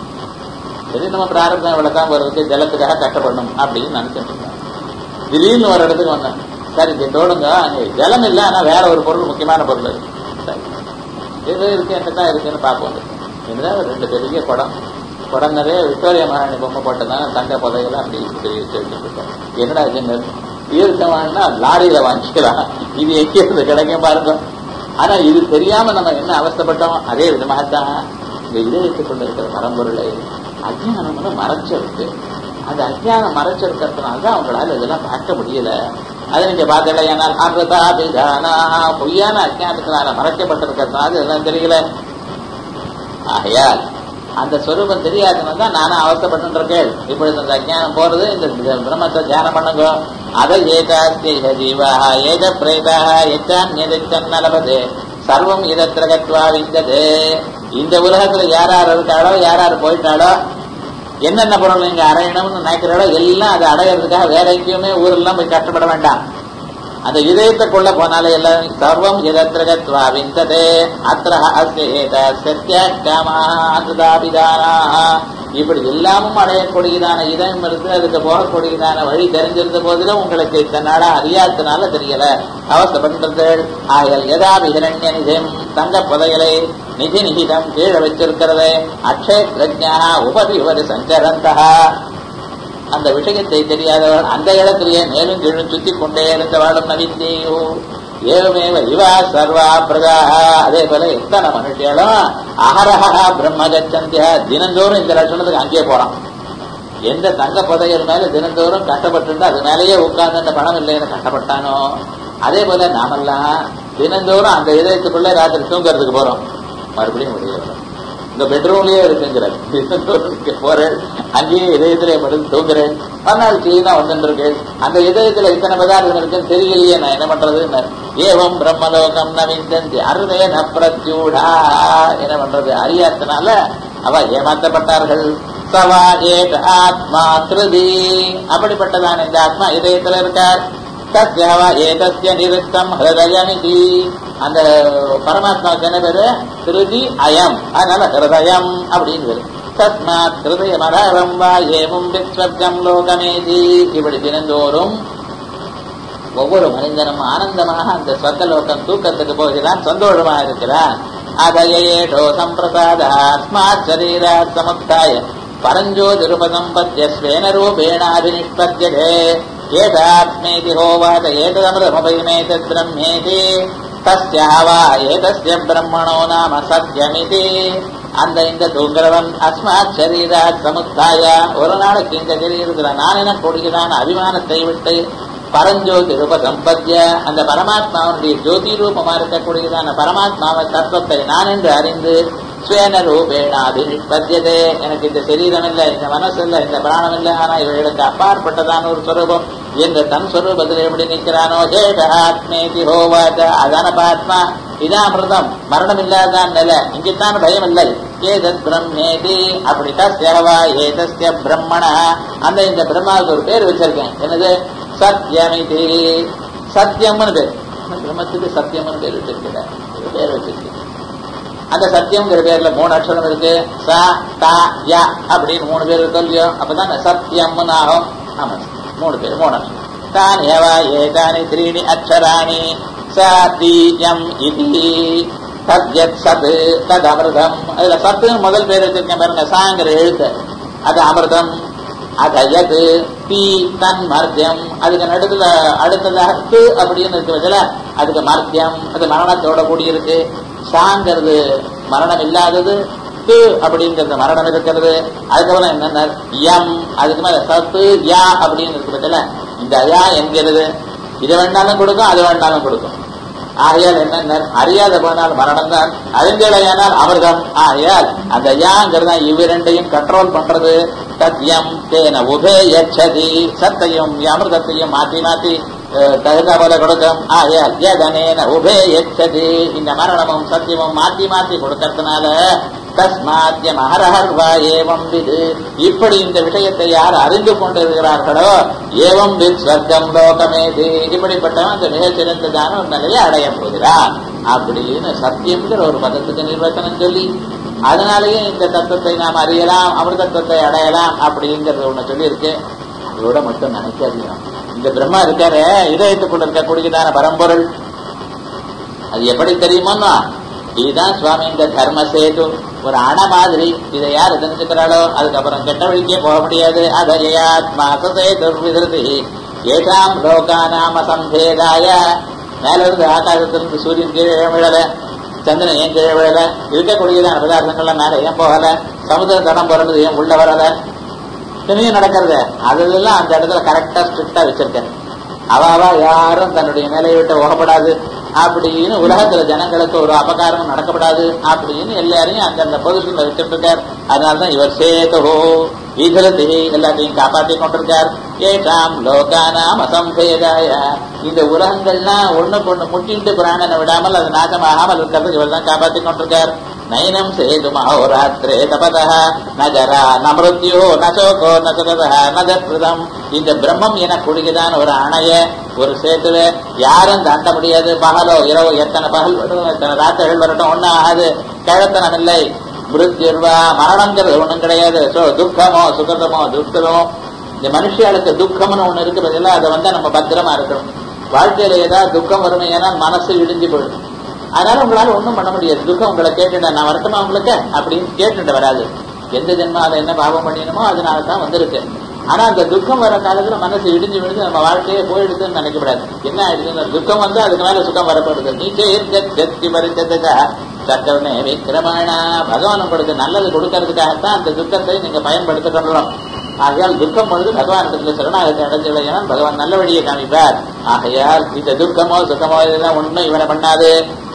சரி நம்ம பிராரத்தம் இவ்வளவுதான் வருவதுக்கு ஜலத்துக்காக கஷ்டப்படணும் அப்படின்னு நினைச்சிட்டு இருந்தேன் திடீர்னு ஒரு இடத்துக்கு வந்தேன் சரி இது தோடுங்க அங்க ஜலம் இல்லை ஆனா வேற ஒரு பொருள் முக்கியமான பொருள் இருக்கு சரி ஏதோ இருக்கு என்னதான் இருக்குன்னு பார்ப்போம் என்னதான் ஒரு ரெண்டு பெரிய குடம் குடம் நிறைய விக்டோரியா மகாராணி பொம்மை போட்டதான தங்க புதையெல்லாம் அப்படி இப்படி வச்சுட்டு இருக்கோம் என்னடா இதுங்க தீர்த்தமானா லாரியில வாங்கிக்கலாம் இது எங்கே இருந்து கிடைக்கும் பாருங்க ஆனா இது தெரியாம நம்ம என்ன அவஸ்தப்பட்டோம் அதே விதமாகத்தான் இந்த இதயத்துக் கொண்டு இருக்கிற பரம்பொருளை அஜ்ஞானம் வந்து மறைச்சிருக்கு அந்த அஜ்ஞானம் மறைச்சிருக்கிறதுனால தான் அவங்களால இதெல்லாம் பார்க்க முடியல அதை நீங்க பார்த்தல ஏன்னால் அமிர்தா பிதானா பொய்யான அஜ்ஞானத்தினால மறைக்கப்பட்டிருக்கிறதுனால இதெல்லாம் தெரியல ஆகையால் அந்த ஸ்வரூபம் தெரியாதுன்னு தான் நானும் அவசப்பட்டு இருக்கேன் இப்பொழுது அந்த அஜ்ஞானம் போறது இந்த பிரம்மத்தை தியானம் பண்ணுங்க அதை ஏகாஸ்தேக ஜீவா ஏக பிரேதாக எச்சான்யதே சர்வம் இதத்திரகத்வா விந்தது இந்த உலகத்துல யார் யார் இருக்காளோ யார் யார் போயிட்டாளோ என்னென்ன பொருள் நீங்க அடையணும்னு நினைக்கிறாளோ எல்லாம் அதை அடையிறதுக்காக வேற எங்கேயுமே ஊரெல்லாம் போய் கஷ்டப்பட வேண்டாம் அந்த இதயத்தை கொள்ள போனாலே எல்லாம் சர்வம் இதத்திரகத்வா விந்ததே அத்திர அஸ்யேத சத்யாபிதானா இப்படி எல்லாமும் அடையக்கூடியதான இதயம் இருந்து அதுக்கு போகக்கூடியதான வழி தெரிஞ்சிருந்த போதிலும் உங்களுக்கு இத்தனை நாளா அறியாதனால தெரியல அவசப்படுத்தீர்கள் ஆயல் எதாபி ஹிரண்ய நிதியம் தங்க புதையலை நிதி நிகிதம் கீழே வச்சிருக்கிறது அக்ஷய பிரஜா உபதி உபதி சஞ்சரந்தா அந்த விஷயத்தை தெரியாதவள் அந்த இடத்திலேயே மேலும் கீழும் சுத்தி கொண்டே இருந்தவாளும் நவிந்தேயோ ஏவமேவ இவா சர்வா பிரதா அதே போல எத்தனை மனுஷியாலும் அகரஹா பிரம்ம கச்சந்தியா தினந்தோறும் இந்த லட்சணத்துக்கு அங்கேயே போறான் எந்த தங்க புதையல் மேல தினந்தோறும் கஷ்டப்பட்டு அது மேலேயே உட்கார்ந்து அந்த பணம் இல்லைன்னு கஷ்டப்பட்டானோ அதே போல நாமெல்லாம் தினந்தோறும் அந்த இதயத்துக்குள்ள ராத்திரி தூங்குறதுக்கு போறோம் மறுபடியும் முடியல இந்த பெட்ரூம்லயே இருக்குங்கிறார் போறேன் அங்கேயே இதயத்திலே படுத்து தூங்குறேன் மறுநாள் கிளீனா வந்துருக்கு அந்த இதயத்துல இத்தனை பதார்த்தம் இருக்குன்னு தெரியலையே நான் என்ன பண்றதுன்னு ஏவம் பிரம்மலோகம் நவிந்தந்தி அருதேன பிரத்யூடா என்ன பண்றது அறியாதனால அவ ஏமாற்றப்பட்டார்கள் சவா ஏக ஆத்மா கிருதி அப்படிப்பட்டதான இந்த ஆத்மா இதயத்துல இருக்கார் தஸ்யவா ஏதஸ்ய நிருத்தம் ஹிருதயமிதி அந்த பரமாத்மாவுக்கு என்ன பேரு திருதி அயம் அதனால ஹிருதயம் அப்படின்னு பேரு தஸ்மாத் ஹிருதய மரம் வா ஏமும் விஸ்வர்க்கம் லோகமேதி இப்படி தினந்தோறும் ஒவ்வொரு மனிதனும் ஆனந்தமாக அந்த ஸ்வர்கலோகம் தூக்கத்துக்கு போகிறான் சந்தோஷமா இருக்கிறான் அதயேஷோ சம்பிரசாத அஸ்மாத் சரீராத் சமுத்தாய பரஞ்சோதிருபசம்பத்திய ஸ்வேன ரூபேணாபினிஷ்பத்தியதே ஏதாத்மேதி ஹோவாத ஏததமிருதமுபயமேதத் பிரம்மேதி தஸ்யா வா ஏதஸ்ய பிரம்மணோ நாம சத்யமிதி அந்த இந்த தூங்குறவன் அஸ்மாத் சரீராத் சமுத்தாய ஒரு நாளைக்கு இந்த சரீரத்துல நான் என கொடுக்கிறான் அபிமானத்தை விட்டு பரஞ்சோதி ரூப சம்பத்திய அந்த பரமாத்மாவனுடைய ஜோதி ரூபமா இருக்கக்கூடியதான பரமாத்மாவை தத்துவத்தை நான் என்று அறிந்து ஸ்வேன ரூபேண அபிநிஷ்பத்தியதே எனக்கு இந்த சரீரம் இல்லை இந்த மனசு இல்லை இந்த பிராணம் இல்லை ஆனா இவர்களுக்கு அப்பாற்பட்டதான ஒரு ஸ்வரூபம் என்று தன் ஸ்வரூபத்தில் எப்படி நிற்கிறானோ ஹேதாத்மேதி ஹோவாத அதான பாத்மா இதான் அமிர்தம் மரணம் இல்லாதான் நிலை இங்குத்தான் பயம் இல்லை ஏதத் பிரம்மேதி அப்படித்தான் சேவா ஏதஸ்ய பிரம்மண அந்த இந்த பிரம்மாவுக்கு ஒரு பேர் வச்சிருக்கேன் என்னது சத்யமிதி சத்தியம்னு பேர் பிரம்மத்துக்கு சத்தியம்னு பேர் வச்சிருக்கிறேன் ஒரு பேர் வச்சிருக்கேன் அந்த சத்தியம்ங்கிற பேர்ல மூணு அக்ஷரம் இருக்கு ச த ய அப்படின்னு மூணு பேர் இருக்கு இல்லையோ அப்பதான் சத்தியம்னு ஆகும் ஆமா மூணு பேர் மூணு அக்ஷரம் தான் ஏவா ஏதானி த்ரீணி அக்ஷராணி சத்தியம் இது தத்யத் சத் தத் அமிர்தம் அதுல சத்துன்னு முதல் பேர் வச்சிருக்கேன் பாருங்க சாங்கிற எழுத்து அது அமிர்தம் அதயது தீ தன் மர்த்தியம் அதுக்கு நடுத்துல அடுத்ததாக து அப்படின்னு இருக்கு வச்சல அதுக்கு மர்த்தியம் அது மரணத்தோட கூடி இருக்கு சாங்கிறது மரணம் இல்லாதது து அப்படிங்கிறது மரணம் இருக்கிறது அதுக்கப்புறம் என்னன்னா யம் அதுக்கு மேல சத்து யா அப்படின்னு இருக்கு பத்தில இந்த யா என்கிறது இது வேண்டாலும் கொடுக்கும் அது வேண்டாலும் கொடுக்கும் ஆகையால் என்ன அறியாத போனால் மரணம் தான் அறிந்தலையானால் அமிர்தம் ஆகையால் அந்த யாங்கிறதா இவ்விரண்டையும் கண்ட்ரோல் பண்றது சத்தியம் தேன உபே யச்சதி சத்தையும் அமிர்தத்தையும் மாத்தி மாத்தி அஹ், தகுந்த போல கொடுக்கும் ஆகையால் ஏதனேன உபே யச்சதி இந்த மரணமும் சத்தியமும் மாத்தி மாத்தி கொடுக்கறதுனால தஸ்மாத்ய மகரஹர்வா ஏவம் விது இப்படி இந்த விஷயத்தை யார் அறிந்து கொண்டிருக்கிறார்களோ ஏவம் வித் ஸ்வர்க்கம் லோகமேது இப்படிப்பட்டவன் அந்த மிக சிறந்ததான ஒரு நிலையை அடைய போகிறான் அப்படின்னு சத்தியம்ங்கிற ஒரு பதத்துக்கு நிர்வச்சனம் சொல்லி அதனாலேயே இந்த தத்துவத்தை நாம் அறியலாம் அமிர்தத்துவத்தை அடையலாம் அப்படிங்கறது ஒண்ணு சொல்லியிருக்கு அதோட மட்டும் நினைக்காதீங்க இந்த பிரம்மா இருக்காரு இதயத்துக்குள்ள இருக்கக்கூடியதான பரம்பொருள் அது எப்படி தெரியுமோன்னா இதுதான் சுவாமி இந்த தர்ம சேது ஒரு அணை மாதிரி இதை யார் தெரிஞ்சுக்கிறாளோ அதுக்கப்புறம் கெட்ட வழிக்கே போக முடியாது அதயாத்மா சேது விதிருதி ஏதாம் லோகானாம சம்பேதாய மேல இருந்து ஆகாசத்திலிருந்து சூரியன் கீழே விழல சந்திரன் ஏன் கீழே விழல இருக்கக்கூடியதான பதார்த்தங்கள்லாம் மேல ஏன் போகல சமுதிர தடம் பிறந்தது ஏன் உள்ள வரல இனியும் நடக்கிறது அதெல்லாம் அந்த இடத்துல கரெக்டா ஸ்ட்ரிக்டா வச்சிருக்கேன் அவ அவ யாரும் தன்னுடைய நிலையை விட்டு உகப்படாது அப்படின்னு உலகத்துல ஜனங்களுக்கு ஒரு அபகாரம் நடக்கப்படாது அப்படின்னு எல்லாரையும் அந்தந்த பொசிஷன்ல வச்சுட்டு இருக்கார் அதனாலதான் இவர் சேதோ விதலதி எல்லாத்தையும் காப்பாத்தி கொண்டிருக்கார் ஏஷாம் லோகானாம் அசம்பேதாய இந்த உலகங்கள்லாம் ஒண்ணுக்கு ஒண்ணு முட்டிட்டு பிராணனை விடாமல் அது நாசமாகாமல் இருக்கிறது இவர் தான் காப்பாத்தி கொண்டிருக்கார் நயனம் சேது மகோராத்திரே தபதா நகரா நமிருத்யோ நசோகோ நசதா நதப்பிரதம் இந்த பிரம்மம் என குடிக்குதான் ஒரு அணைய ஒரு சேத்துவ யாரும் தாண்ட முடியாது பகலோ இரவோ எத்தனை பகல் வரட்டும் எத்தனை ராத்திரிகள் வரட்டும் ஒன்னும் ஆகாது கிழத்தனம் இல்லை மிருத்யுர்வா மரணங்கிறது ஒண்ணும் கிடையாது சோ துக்கமோ சுகதமோ துக்கமோ இந்த மனுஷியாளுக்கு துக்கம்னு ஒண்ணு இருக்கு பதிலா அதை வந்து நம்ம பத்திரமா இருக்கணும் வாழ்க்கையில ஏதாவது துக்கம் வறுமை ஏன்னா மனசு இடிஞ்சு போயிடும் அதனால உங்களால ஒண்ணும் பண்ண முடியாது துக்கம் உங்களை கேட்டுட்டேன் நான் வரட்டுமா உங்களுக்கு அப்படின்னு கேட்டுட்டு வராது எந்த ஜென்மால என்ன பாவம் பண்ணினமோ அதனால தான் வந்திருக்கு ஆனா அந்த துக்கம் வர காலத்துல மனசு இடிஞ்சு விழுந்து நம்ம வாழ்க்கையே போயிடுதுன்னு நினைக்கக்கூடாது என்ன ஆயிடுதுன்னா துக்கம் வந்து அதுக்கு மேல சுகம் வரப்படுது நீச்சே பரிச்சதுக்கா சட்டவனே விக்கிரமணா பகவான் உங்களுக்கு நல்லது கொடுக்கறதுக்காகத்தான் அந்த துக்கத்தை நீங்க பயன்படுத்திக் கொள்ளலாம் ஆகையால் துக்கம் பொழுது பகவான் சரணாகத்தை அடைஞ்சுள்ள பகவான் நல்ல வழியை காமிப்பார் ஆகையால் இந்த துக்கமோ சுகமோ இதெல்லாம் ஒண்ணும் இவனை பண்ணாது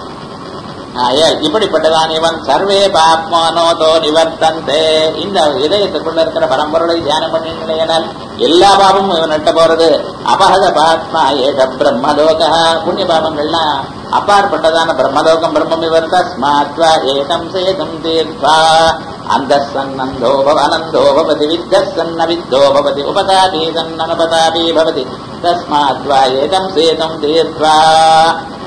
ஆகையால் இப்படிப்பட்டதான் இவன் சர்வே பாப்மானோதோ நிவர்த்தந்தே இந்த இதயத்துக்குள்ள இருக்கிற பரம்பொருளை தியானம் பண்ணினால் எல்லா பாவமும் இவன் நட்ட போறது அபகத பாத்மா ஏக பிரம்மலோக புண்ணிய பாவங்கள்லாம் அப்பாற்பட்டதான பிரம்மலோகம் பிரம்மம் இவர் தஸ்மாத்வா ஏகம் சேதம் தீர்த்வா அந்த சன்னந்தோ பவனந்தோ பவதி வித்த சன்ன வித்தோ பவதி உபதாபி சன்னனுபதாபி பவதி தஸ்மாத்வா ஏகம் சேதம் தீர்த்வா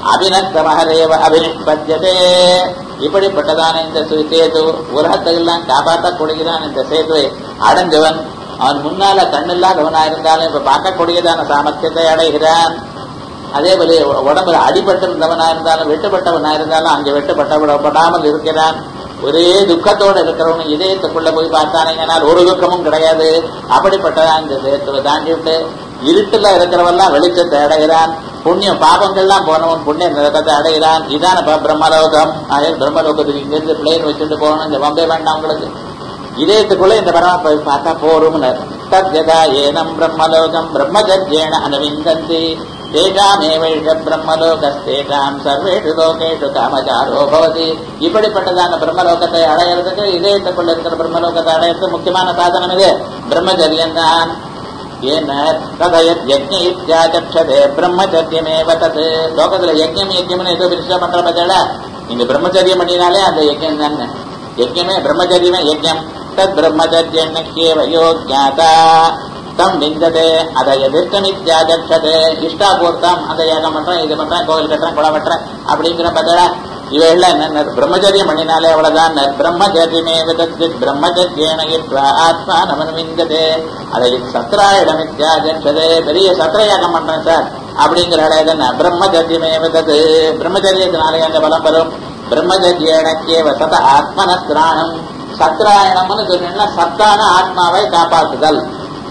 அபிநக்தமகரேவ அபினிஷ்பத்தியதே இப்படிப்பட்டதான இந்த சு- சேது உலகத்தையெல்லாம் காப்பாற்றக்கூடியதான இந்த சேதுவை அடைஞ்சவன் அவன் முன்னால கண்ணில்லாதவனா இருந்தாலும் இப்ப பார்க்கக்கூடியதான சாமர்த்தியத்தை அடைகிறான் அதே போல உடம்புல அடிபட்டிருந்தவனா இருந்தாலும் வெட்டுப்பட்டவனா இருந்தாலும் அங்கே வெட்டுப்பட்டப்படாமல் இருக்கிறான் ஒரே துக்கத்தோட இருக்கிறவன் இதயத்துக்குள்ள போய் பார்த்தானேங்கனால் ஒரு துக்கமும் கிடையாது அப்படிப்பட்டதா இந்த தேயத்தை தாண்டி விட்டு இருட்டுல இருக்கிறவெல்லாம் வெளிச்சத்தை அடைகிறான் புண்ணியம் பாபங்கள்லாம் போனவன் புண்ணிய நிலத்தை அடைகிறான் இதான ப- பிரம்மலோகம் ஆக பிரம்மலோகத்துக்கு இங்கிருந்து பிளேன் வச்சுட்டு போகணும் இந்த பம்பே வேண்டாம் உங்களுக்கு இதயத்துக்குள்ள இந்த பரமா போய் பார்த்தா போரும் தத்யதா ஏனம் பிரம்மலோகம் பிரம்மஜத்யேன அனுவிந்தந்தி தேகாமேவைஷ பிரம்மலோகஸ்தேகாம் சர்வேஷு லோகேஷு காமச்சாரோ பவதி இப்படிப்பட்டதான பிரம்மலோகத்தை அடையிறதுக்கு இதயத்துக்குள்ள இருக்கிற பிரம்மலோகத்தை அடையிறது முக்கியமான சாதனம் இது பிரம்மச்சரியம் தான் ஏன ததயத் யஜ்ஞ இத்தியாச்சதே பிரம்மச்சரியமேவ தத் லோகத்துல யஜ்ஞம் யஜ்ஞம்னு ஏதோ பிரிச்சா பண்ற பட்சல நீங்க பிரம்மச்சரியம் பண்ணினாலே அந்த யஜ்ஞம் தானே யஜ்ஞமே பிரம்மச்சரியமே யஜ்ஞம் தத் பிரம்மச்சரியன்னக்கேவ யோக்ஞாதா தம் விந்ததே அதை எதிர்த்தமித்யாச்சதே இஷ்டாபூர்த்தம் அந்த யாகம் பண்றேன் இது பண்றேன் கோவில் கட்டுறேன் குளம் வெட்டுறேன் அப்படிங்கிற பட்சல இவைகள்லாம் என்ன பிரம்மச்சரியம் பண்ணினாலே அவ்வளவுதான் பிரம்மச்சரியமே விதத்து பிரம்மச்சரியேன யித்வா ஆத்மா நமனுவிந்ததே அதை சத்ராயிடமித்யாஜே பெரிய சத்திரயாகம் பண்றேன் சார் அப்படிங்கிற என்ன பிரம்மச்சரியமே விதத்து பிரம்மச்சரியத்தினாலே அந்த பலம் வரும் பிரம்மச்சரியேனக்கேவ சத ஆத்மனஸ்திராணம் சத்ராயணம்னு சொன்னீங்கன்னா சத்தான ஆத்மாவை காப்பாற்றுதல்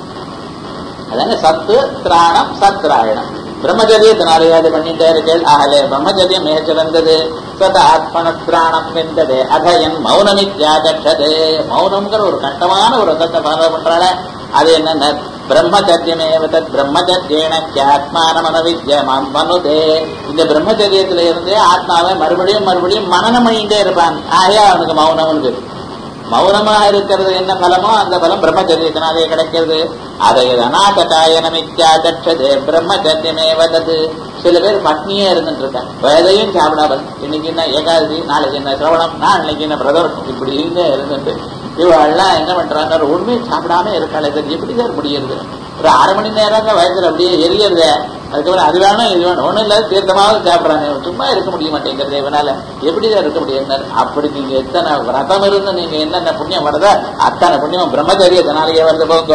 அதான சத்து திராணம் சத்ராயணம் பிரம்மச்சரியத்தினாலே அது பண்ணிட்டே இருக்கேள் ஆகலே பிரம்மச்சரியம் மிகச் சிறந்தது சத ஆத்மனத்ராணம் வெந்தது அகயன் மௌனமித்யாகட்சது மௌனம்ங்கிற ஒரு கட்டமான ஒரு ரசத்தை ஃபாலோ பண்றாள அது என்னென்ன பிரம்மச்சரியமேவ தத் பிரம்மச்சரியேன ஆத்மானமனவித்யமாம் மனுதே இந்த பிரம்மச்சரியத்தில இருந்தே ஆத்மாவை மறுபடியும் மறுபடியும் மனநம் பண்ணிட்டே இருப்பான் ஆகையா அவனுக்கு மௌனம்னு பேரு மௌனமாக இருக்கிறது என்ன பலமோ அந்த பலம் பிரம்மச்சரியத்தினாலே கிடைக்கிறது அதை அநாகதாயனமித்யாதட்சதே பிரம்மச்சரியமே வந்தது சில பேர் பட்னியே இருந்துட்டு இருக்காங்க வயதையும் சாப்பிடாமல் இன்னைக்கு என்ன ஏகாதசி நாளைக்கு என்ன சிரவணம் நாளைக்கு என்ன பிரதோஷம் இப்படி இருந்தே இருந்துட்டு இவெல்லாம் என்ன பண்றாங்க உண்மையை சாப்பிடாம இருக்காளே சார் எப்படி சார் முடியுது ஒரு அரை மணி நேரம் தான் வயசுல அப்படியே எரியறது அதுக்கப்புறம் அது வேணும் இது வேணும் ஒண்ணும் இல்லாத தீர்த்தமாவது சாப்பிடுறாங்க சும்மா இருக்க முடிய மாட்டேங்கிறது இவனால எப்படிதான் இருக்க முடியும் அப்படி நீங்க எத்தனை விரதம் இருந்து நீங்க என்னென்ன புண்ணியம் வருதோ அத்தனை புண்ணியம் பிரம்மச்சரியத்தினாலேயே வருது போங்க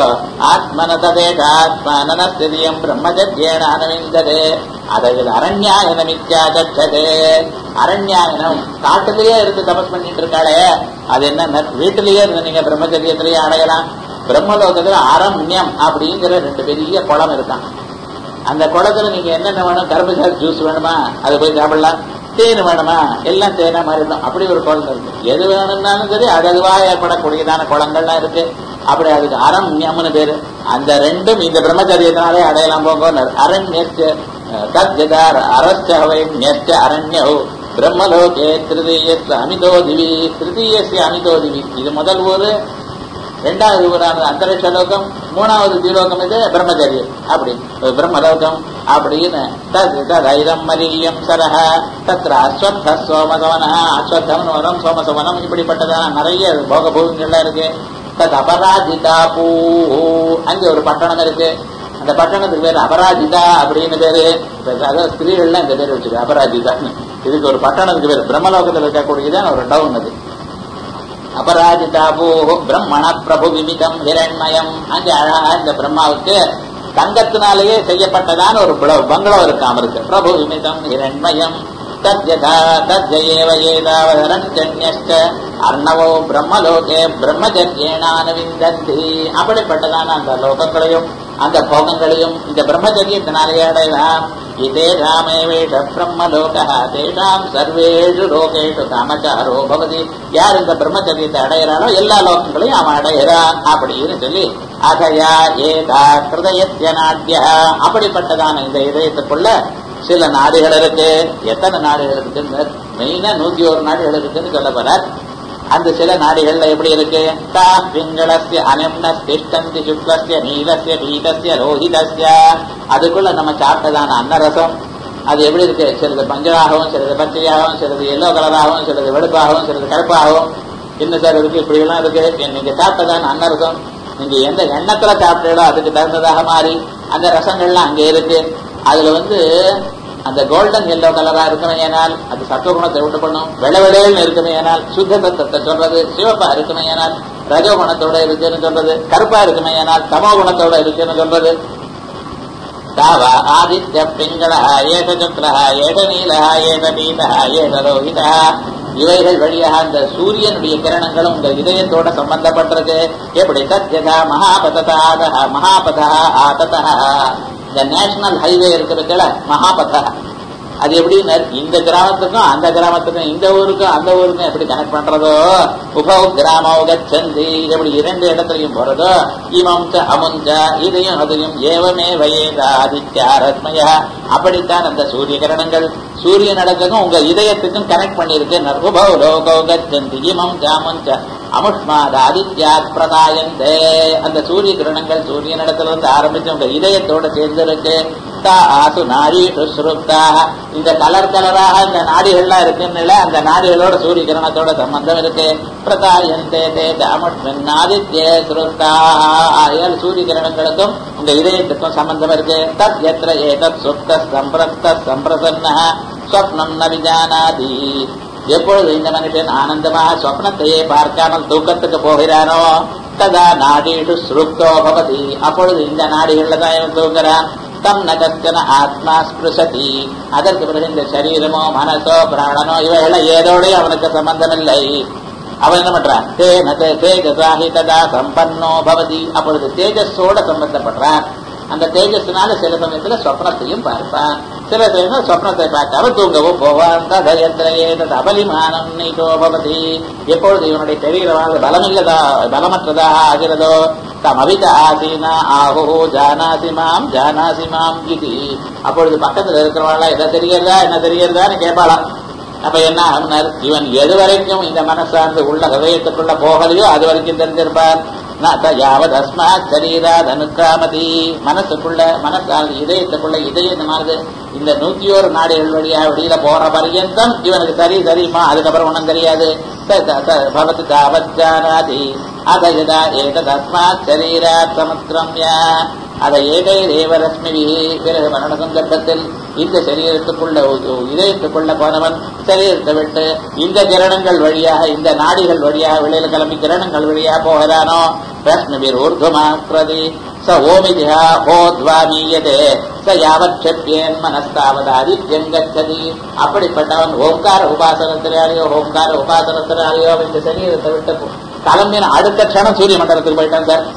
ஆத்மனதேகாத்மனஸ்திரியம் பிரம்மச்சரியேன அனவிந்ததே அதில் அரண்யாயனமித்யாதே அரண்யாயனம் காட்டுலயே இருந்து தபஸ் பண்ணிட்டு இருக்காளே அது என்ன வீட்டிலேயே இருந்து நீங்க பிரம்மச்சரியத்திலேயே அடையலாம் பிரம்மலோகத்துல அரண்யம் அப்படிங்கிற ரெண்டு பெரிய குளம் இருக்கான் அந்த குளத்துல நீங்க என்னென்ன வேணும் கரும்புசார் ஜூஸ் வேணுமா அது போய் சாப்பிடலாம் தேன் வேணுமா எல்லாம் தேனா மாதிரி இருக்கும் அப்படி ஒரு குளம் இருக்கு எது வேணும்னாலும் சரி அது அதுவா ஏற்படக்கூடியதான குளங்கள்லாம் இருக்கு அப்படி அதுக்கு அரண்யம்னு பேரு அந்த ரெண்டும் இந்த பிரம்மச்சரியத்தினாலே அடையலாம் போங்க அரண்யஸ்ய தத்யதார் அரஸ்யவை நெஸ்ய அரண்யோ பிரம்மலோகே திருதீயஸ்ய அமிதோ திவி திருதீயஸ்ய அமிதோ திவி இது முதல் ஊரு ரெண்டாவது ஊரானது அந்தரிக்ஷ லோகம் மூணாவது தீலோகம் இது பிரம்மச்சரியம் அப்படி பிரம்மலோகம் அப்படின்னு தத் ததைதம் மலியம் சரஹ தத்ர அஸ்வத்த சோமசவன அஸ்வத்தம் வனம் சோமசவனம் இப்படிப்பட்டதான நிறைய போக பூமிகள்லாம் இருக்கு தத் அபராஜிதா பூ அங்கே ஒரு பட்டணம் இருக்கு அந்த பட்டணத்துக்கு பேர் அபராஜிதா அப்படின்னு பேரு அதாவது ஸ்திரீகள்லாம் இந்த பேர் வச்சிருக்கு அபராஜிதா இதுக்கு ஒரு பட்டணத்துக்கு பேர் பிரம்மலோகத்தில் இருக்கக்கூடியதான் ஒரு டவுன் அது அபராஜிதாபூ பிரம்மண பிரபு விமிதம் ஹிரண்மயம் அங்கே அழகா இந்த பிரம்மாவுக்கு தங்கத்தினாலேயே செய்யப்பட்டதான ஒரு பங்களோ இருக்காம இருக்கு பிரபு விமிதம் ஹிரண்மயம் தத்யதா தத்யேவ ஏதாவதரண்யஸ்ட அர்ணவோ பிரம்மலோகே பிரம்மச்சரியேனானுவிந்தந்தி அப்படிப்பட்டதான அந்த லோகங்களையும் அந்த போகங்களையும் இந்த பிரம்மச்சரியத்தினாலே அடையலாம் இதே ராமேவேஷ பிரம்மலோக தேஷாம் சர்வேஷு லோகேஷு காமச்சாரோ பவதி யார் இந்த பிரம்மச்சரியத்தை அடையிறானோ எல்லா லோகங்களையும் அவன் அடையிறான் அப்படின்னு சொல்லி அகயா ஏதா கிருதயத்திய நாட்டிய அப்படிப்பட்டதான இந்த இதயத்துக்குள்ள சில நாடுகள் இருக்கு எத்தனை நாடுகள் இருக்குன்னு மெயினா நூத்தி ஒரு நாடுகள் இருக்குன்னு சொல்ல போறார் அந்த சில நாடுகள்ல எப்படி இருக்கு தா பிங்களஸ்ய அனம்னஸ் திஷ்டந்தி சுக்லஸ்ய நீலஸ்ய பீதஸ்ய ரோஹிதஸ்ய அதுக்குள்ள நம்ம சாப்பிட்டதான அன்னரசம் அது எப்படி இருக்கு சிலது பஞ்சராகவும் சிலது பச்சையாகவும் சிலது எல்லோ கலராகவும் சிலது வெளுப்பாகவும் சிலது கருப்பாகவும் என்ன சார் இருக்கு இப்படி எல்லாம் இருக்கு நீங்க சாப்பிட்டதான அன்னரசம் நீங்க எந்த எண்ணத்துல சாப்பிட்டீங்களோ அதுக்கு தகுந்ததாக மாறி அந்த ரசங்கள்லாம் அங்கே இருக்கு அதுல வந்து அந்த கோல்டன் எல்லோ கலரா இருக்கணும் ஏனால் அது சத்துவகுணத்தை விட்டு பண்ணும் வெள வெளையல்னு இருக்கணும் ஏனால் சுத்த தத்துவத்தை சொல்றது சிவப்பா இருக்கணும் ஏனால் ரஜகுணத்தோட இருக்குன்னு சொல்றது கருப்பா இருக்கணும் ஏனால் தமோ குணத்தோட இருக்குன்னு சொல்றது தாவ ஆதித்ய பிங்கள ஏக சந்திர ஏக நீல ஏக பீத ஏக ரோஹித இவைகள் வழியாக அந்த சூரியனுடைய கிரணங்களும் உங்க இதயத்தோட சம்பந்தப்பட்டிருக்கு எப்படி சத்யதா மகாபததா அதஹ மகாபதா ஆததா இந்த நேஷனல் ஹைவே இருக்கிறதுல மகாபதா அது எப்படி இந்த கிராமத்துக்கும் அந்த கிராமத்துக்கும் இந்த ஊருக்கும் அந்த ஊருக்கும் எப்படி கனெக்ட் பண்றதோ உபௌ கிராமோ கச்சந்தி எப்படி இரண்டு இடத்துலையும் போறதோ இமம் ச அமுஞ்ச இதையும் அதையும் ஏவமே வயேதா ஆதித்யாரத்மய அப்படித்தான் அந்த சூரிய கிரணங்கள் சூரிய நடக்கும் உங்க இதயத்துக்கும் கனெக்ட் பண்ணிருக்கு உபௌ லோகோ கச்சந்தி இமம் ஜாமுஞ்ச அமுஷ்மாத ஆதித்யாத் பிரதாயந்தே அந்த சூரிய கிரணங்கள் சூரிய நடத்துல இருந்து ஆரம்பிச்சு உங்க இதயத்தோட சேர்ந்திருக்கு ஆசு நாடி சுஸ்ருப்தா இந்த கலர் கலராக இந்த நாடிகள்லாம் இருக்குன்னு அந்த நாடிகளோட சூரிய கிரணத்தோட சம்பந்தம் இருக்கு பிரதாயந்தே தேஜ அமுஷ்மின் ஆதித்ய சுருப்தா ஆகையால் சூரிய கிரணங்களுக்கும் உங்க இதயத்துக்கும் சம்பந்தம் இருக்கு தத் எத்திர ஏதத் சுப்த சம்பிரஸ்த சம்பிரசன்ன ஸ்வப்னம் ந விஜானாதி எப்பொழுது இந்த மனுஷன் ஆனந்தமாக சொப்னத்தையே பார்க்காமல் தூக்கத்துக்கு போகிறானோ ததா நாடீடு சுருப்தோ பவதி அப்பொழுது இந்த நாடிகள்ல தான் இவன் தூங்குறான் தம் நகஸ்கன ஆத்மா ஸ்பிருசதி அதற்கு பிறகு இந்த சரீரமோ மனசோ பிராணனோ இவைகள் ஏதோடய அவனுக்கு சம்பந்தம் இல்லை அவன் என்ன பண்றான் தேன தேஜசாஹி ததா சம்பன்னோ பவதி அப்பொழுது தேஜஸோட சம்பந்தப்படுறான் அந்த தேஜஸ்னால சில சமயத்துல சொப்னத்தையும் பார்ப்பான் சில சமயம் சொப்னத்தை பார்க்காம தூங்கவும் போவான் ததயத்திரையே தது அபலிமானம் நீதோ பவதி எப்பொழுது இவனுடைய சரீரமாக பலமில்லதா பலமற்றதாக ஆகிறதோ தம் அவித ஆசீனா ஆஹோ ஜானாசி மாம் ஜானாசி மாம் இது அப்பொழுது பக்கத்துல இருக்கிறவாளா என்ன தெரியறதா என்ன தெரியறதான்னு கேட்பாளாம் அப்ப என்ன ஆகுனார் இவன் எது வரைக்கும் இந்த மனசார்ந்து உள்ள ஹதயத்துக்குள்ள போகலையோ அது வரைக்கும் தெரிஞ்சிருப்பார் யாவத் அஸ்மாத் சரீராத் அனுக்கிராமதி மனசுக்குள்ள மனசால் இதயத்துக்குள்ள இதயமானது இந்த நூத்தி ஒரு நாடுகள் வழியா வெளியில போற பர்யந்தம் இவனுக்கு சரி சரிமா அதுக்கப்புறம் ஒண்ணும் தெரியாது பவத்து தாவஜானாதி அத யதா ஏதத் அஸ்மாத் சரீராத் சமுத்திரம்ய அதை ஏகை தேவரஸ்மி பிறகு மரண சந்தர்ப்பத்தில் இந்த சரீரத்துக்குள்ள இதயத்துக்குள்ள போனவன் சரீரத்தை விட்டு இந்த கிரணங்கள் வழியாக இந்த நாடிகள் வழியாக வெளியில கிளம்பி கிரணங்கள் வழியாக போகிறானோ ரஸ்மிபிர் ஊர்துமாக்ரதி ச ஓமிதிஹா ஹோத்வாமீயதே ச யாவட்சப்யேன் மனஸ்தாவது ஆதித்யம் கச்சதி அப்படிப்பட்டவன் ஓங்கார உபாசனத்தினாலேயோ ஓங்கார உபாசனத்தினாலேயோ இந்த சரீரத்தை விட்டு கிளம்பின அடுத்த க்ஷணம் சூரிய மண்டலத்துக்கு போயிட்டான் சார்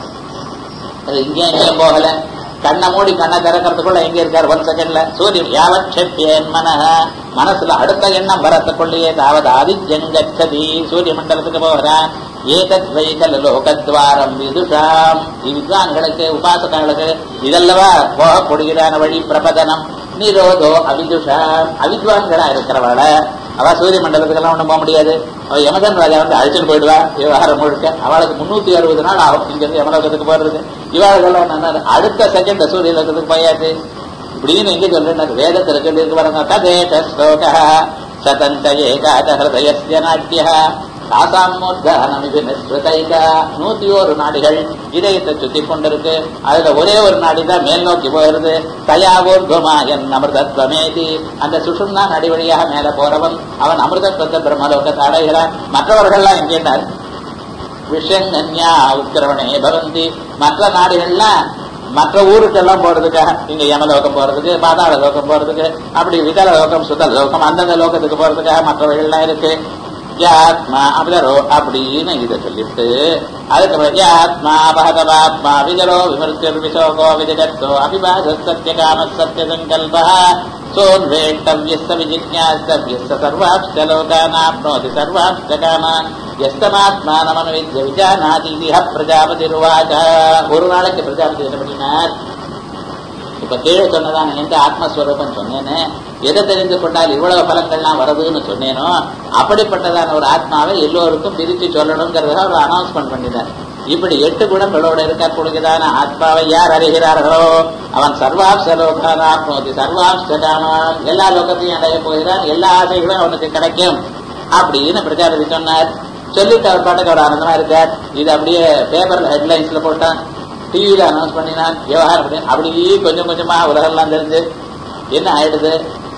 அது இங்கே எங்கேயும் போகல கண்ணை மூடி கண்ணை திறக்கிறதுக்குள்ள எங்க இருக்கார் ஒன் செகண்ட்ல சூரியன் யாவட்சேன் மனஹ மனசுல அடுத்த எண்ணம் வரத்துக்குள்ளேயே தாவது ஆதித்யங்கச்சதி சூரிய மண்டலத்துக்கு போகிறான் ஏதத் வைகல் லோகத்வாரம் விதுஷாம் வித்வான்களுக்கு உபாசகர்களுக்கு இதல்லவா போகக்கூடியதான வழி பிரபதனம் நிரோதோ அவிதுஷாம் அவித்வான்களா இருக்கிறவள அவ சூரிய மண்டலத்துக்கெல்லாம் ஒண்ணும் போக முடியாது அவ யமதன் ராஜா வந்து அழைச்சிட்டு போயிடுவா விவகாரம் முழுக்க அவளுக்கு முன்னூத்தி அறுபது நாள் ஆகும் இங்க இருந்து யமலோகத்துக்கு போறது இவாளுக்கெல்லாம் என்ன அடுத்த செகண்ட் சூரிய லோகத்துக்கு போயாச்சு இப்படின்னு எங்க சொல்றேன் வேதத்துல சொல்லி இருக்கு பாருங்க ததேத ஸ்லோக சதந்த ஏகாத ஹிருதயஸ்ய நாட்டிய சாசாமோத்தானமிபிஸ்ருதைகா நூத்தி ஒரு நாடிகள் இதயத்தை சுத்தி கொண்டிருக்கு அதுல ஒரே ஒரு நாடி தான் மேல் நோக்கி போயிருது தயாவோர்வமாயன் அமிர்தத்வமேதி அந்த சுஷும்னா நடி வழியாக மேல போறவன் அவன் அமிர்தத்வத்தை பிரம்மலோகத்தை அடைகிறான் மற்றவர்கள்லாம் எங்கேட்டார் விஷங்கன்யா உத்திரவணே பவந்தி மற்ற நாடுகள்லாம் மற்ற ஊருக்கெல்லாம் போறதுக்காக இங்க யமலோகம் போறதுக்கு பாதாள லோகம் போறதுக்கு அப்படி விதல லோகம் சுதல லோகம் அந்தந்த லோகத்துக்கு போறதுக்காக மற்றவைகள்லாம் இருக்கு யாத்மா அபிதரோ அப்படின்னு இதை சொல்லிட்டு அதுக்கப்புறம் யாத்மா பகதவாத்மா விஜரோ விமர்த்தியர் விசோகோ விஜகத்தோ அபிபாச சத்திய காம சத்திய சங்கல்ப சோன்வேட்டவ்யஸ்த விஜிஜாஸ்தவ்யஸ்த சர்வாப்ஸ்ட லோகானாப்னோதி சர்வாப்ஸ்ட காமான் எஸ்தமாத்மானமனுவித்ய விஜானாதி இஹ பிரஜாபதிருவாச்ச ஒரு நாளைக்கு பிரஜாபதி என்ன பண்ணினார் இப்ப கீழே சொன்னதான் எந்த ஆத்மஸ்வரூபம் சொன்னேன்னு எதை தெரிந்து கொண்டால் இவ்வளவு பலங்கள்லாம் வருதுன்னு சொன்னேனோ அப்படிப்பட்டதான ஒரு ஆத்மாவை எல்லோருக்கும் பிரித்து சொல்லணுங்கிறத ஒரு அனௌன்ஸ்மெண்ட் பண்ணினார் இப்படி எட்டு குணங்களோட இருக்கக்கூடியதான ஆத்மாவை யார் அறிகிறார்களோ அவன் சர்வாப்ச லோகானாப்னோதி சர்வாப்ச காமான் எல்லா லோகத்தையும் அடைய போகிறான் எல்லா ஆசைகளும் அவனுக்கு கிடைக்கும் அப்படின்னு பிரஜாபதி சொன்னார் சொல்லிட்டு அவர் பாட்டுக்கு அவர் ஆனந்தமா இருக்கார் இது அப்படியே பேப்பர்ல ஹெட்லைன்ஸ்ல போட்டான் டிவியில அனௌன்ஸ் பண்ணினான் விவகாரம் பண்ணி அப்படியே கொஞ்சம் கொஞ்சமா உலகம்லாம் தெரிஞ்சு என்ன ஆயிடுது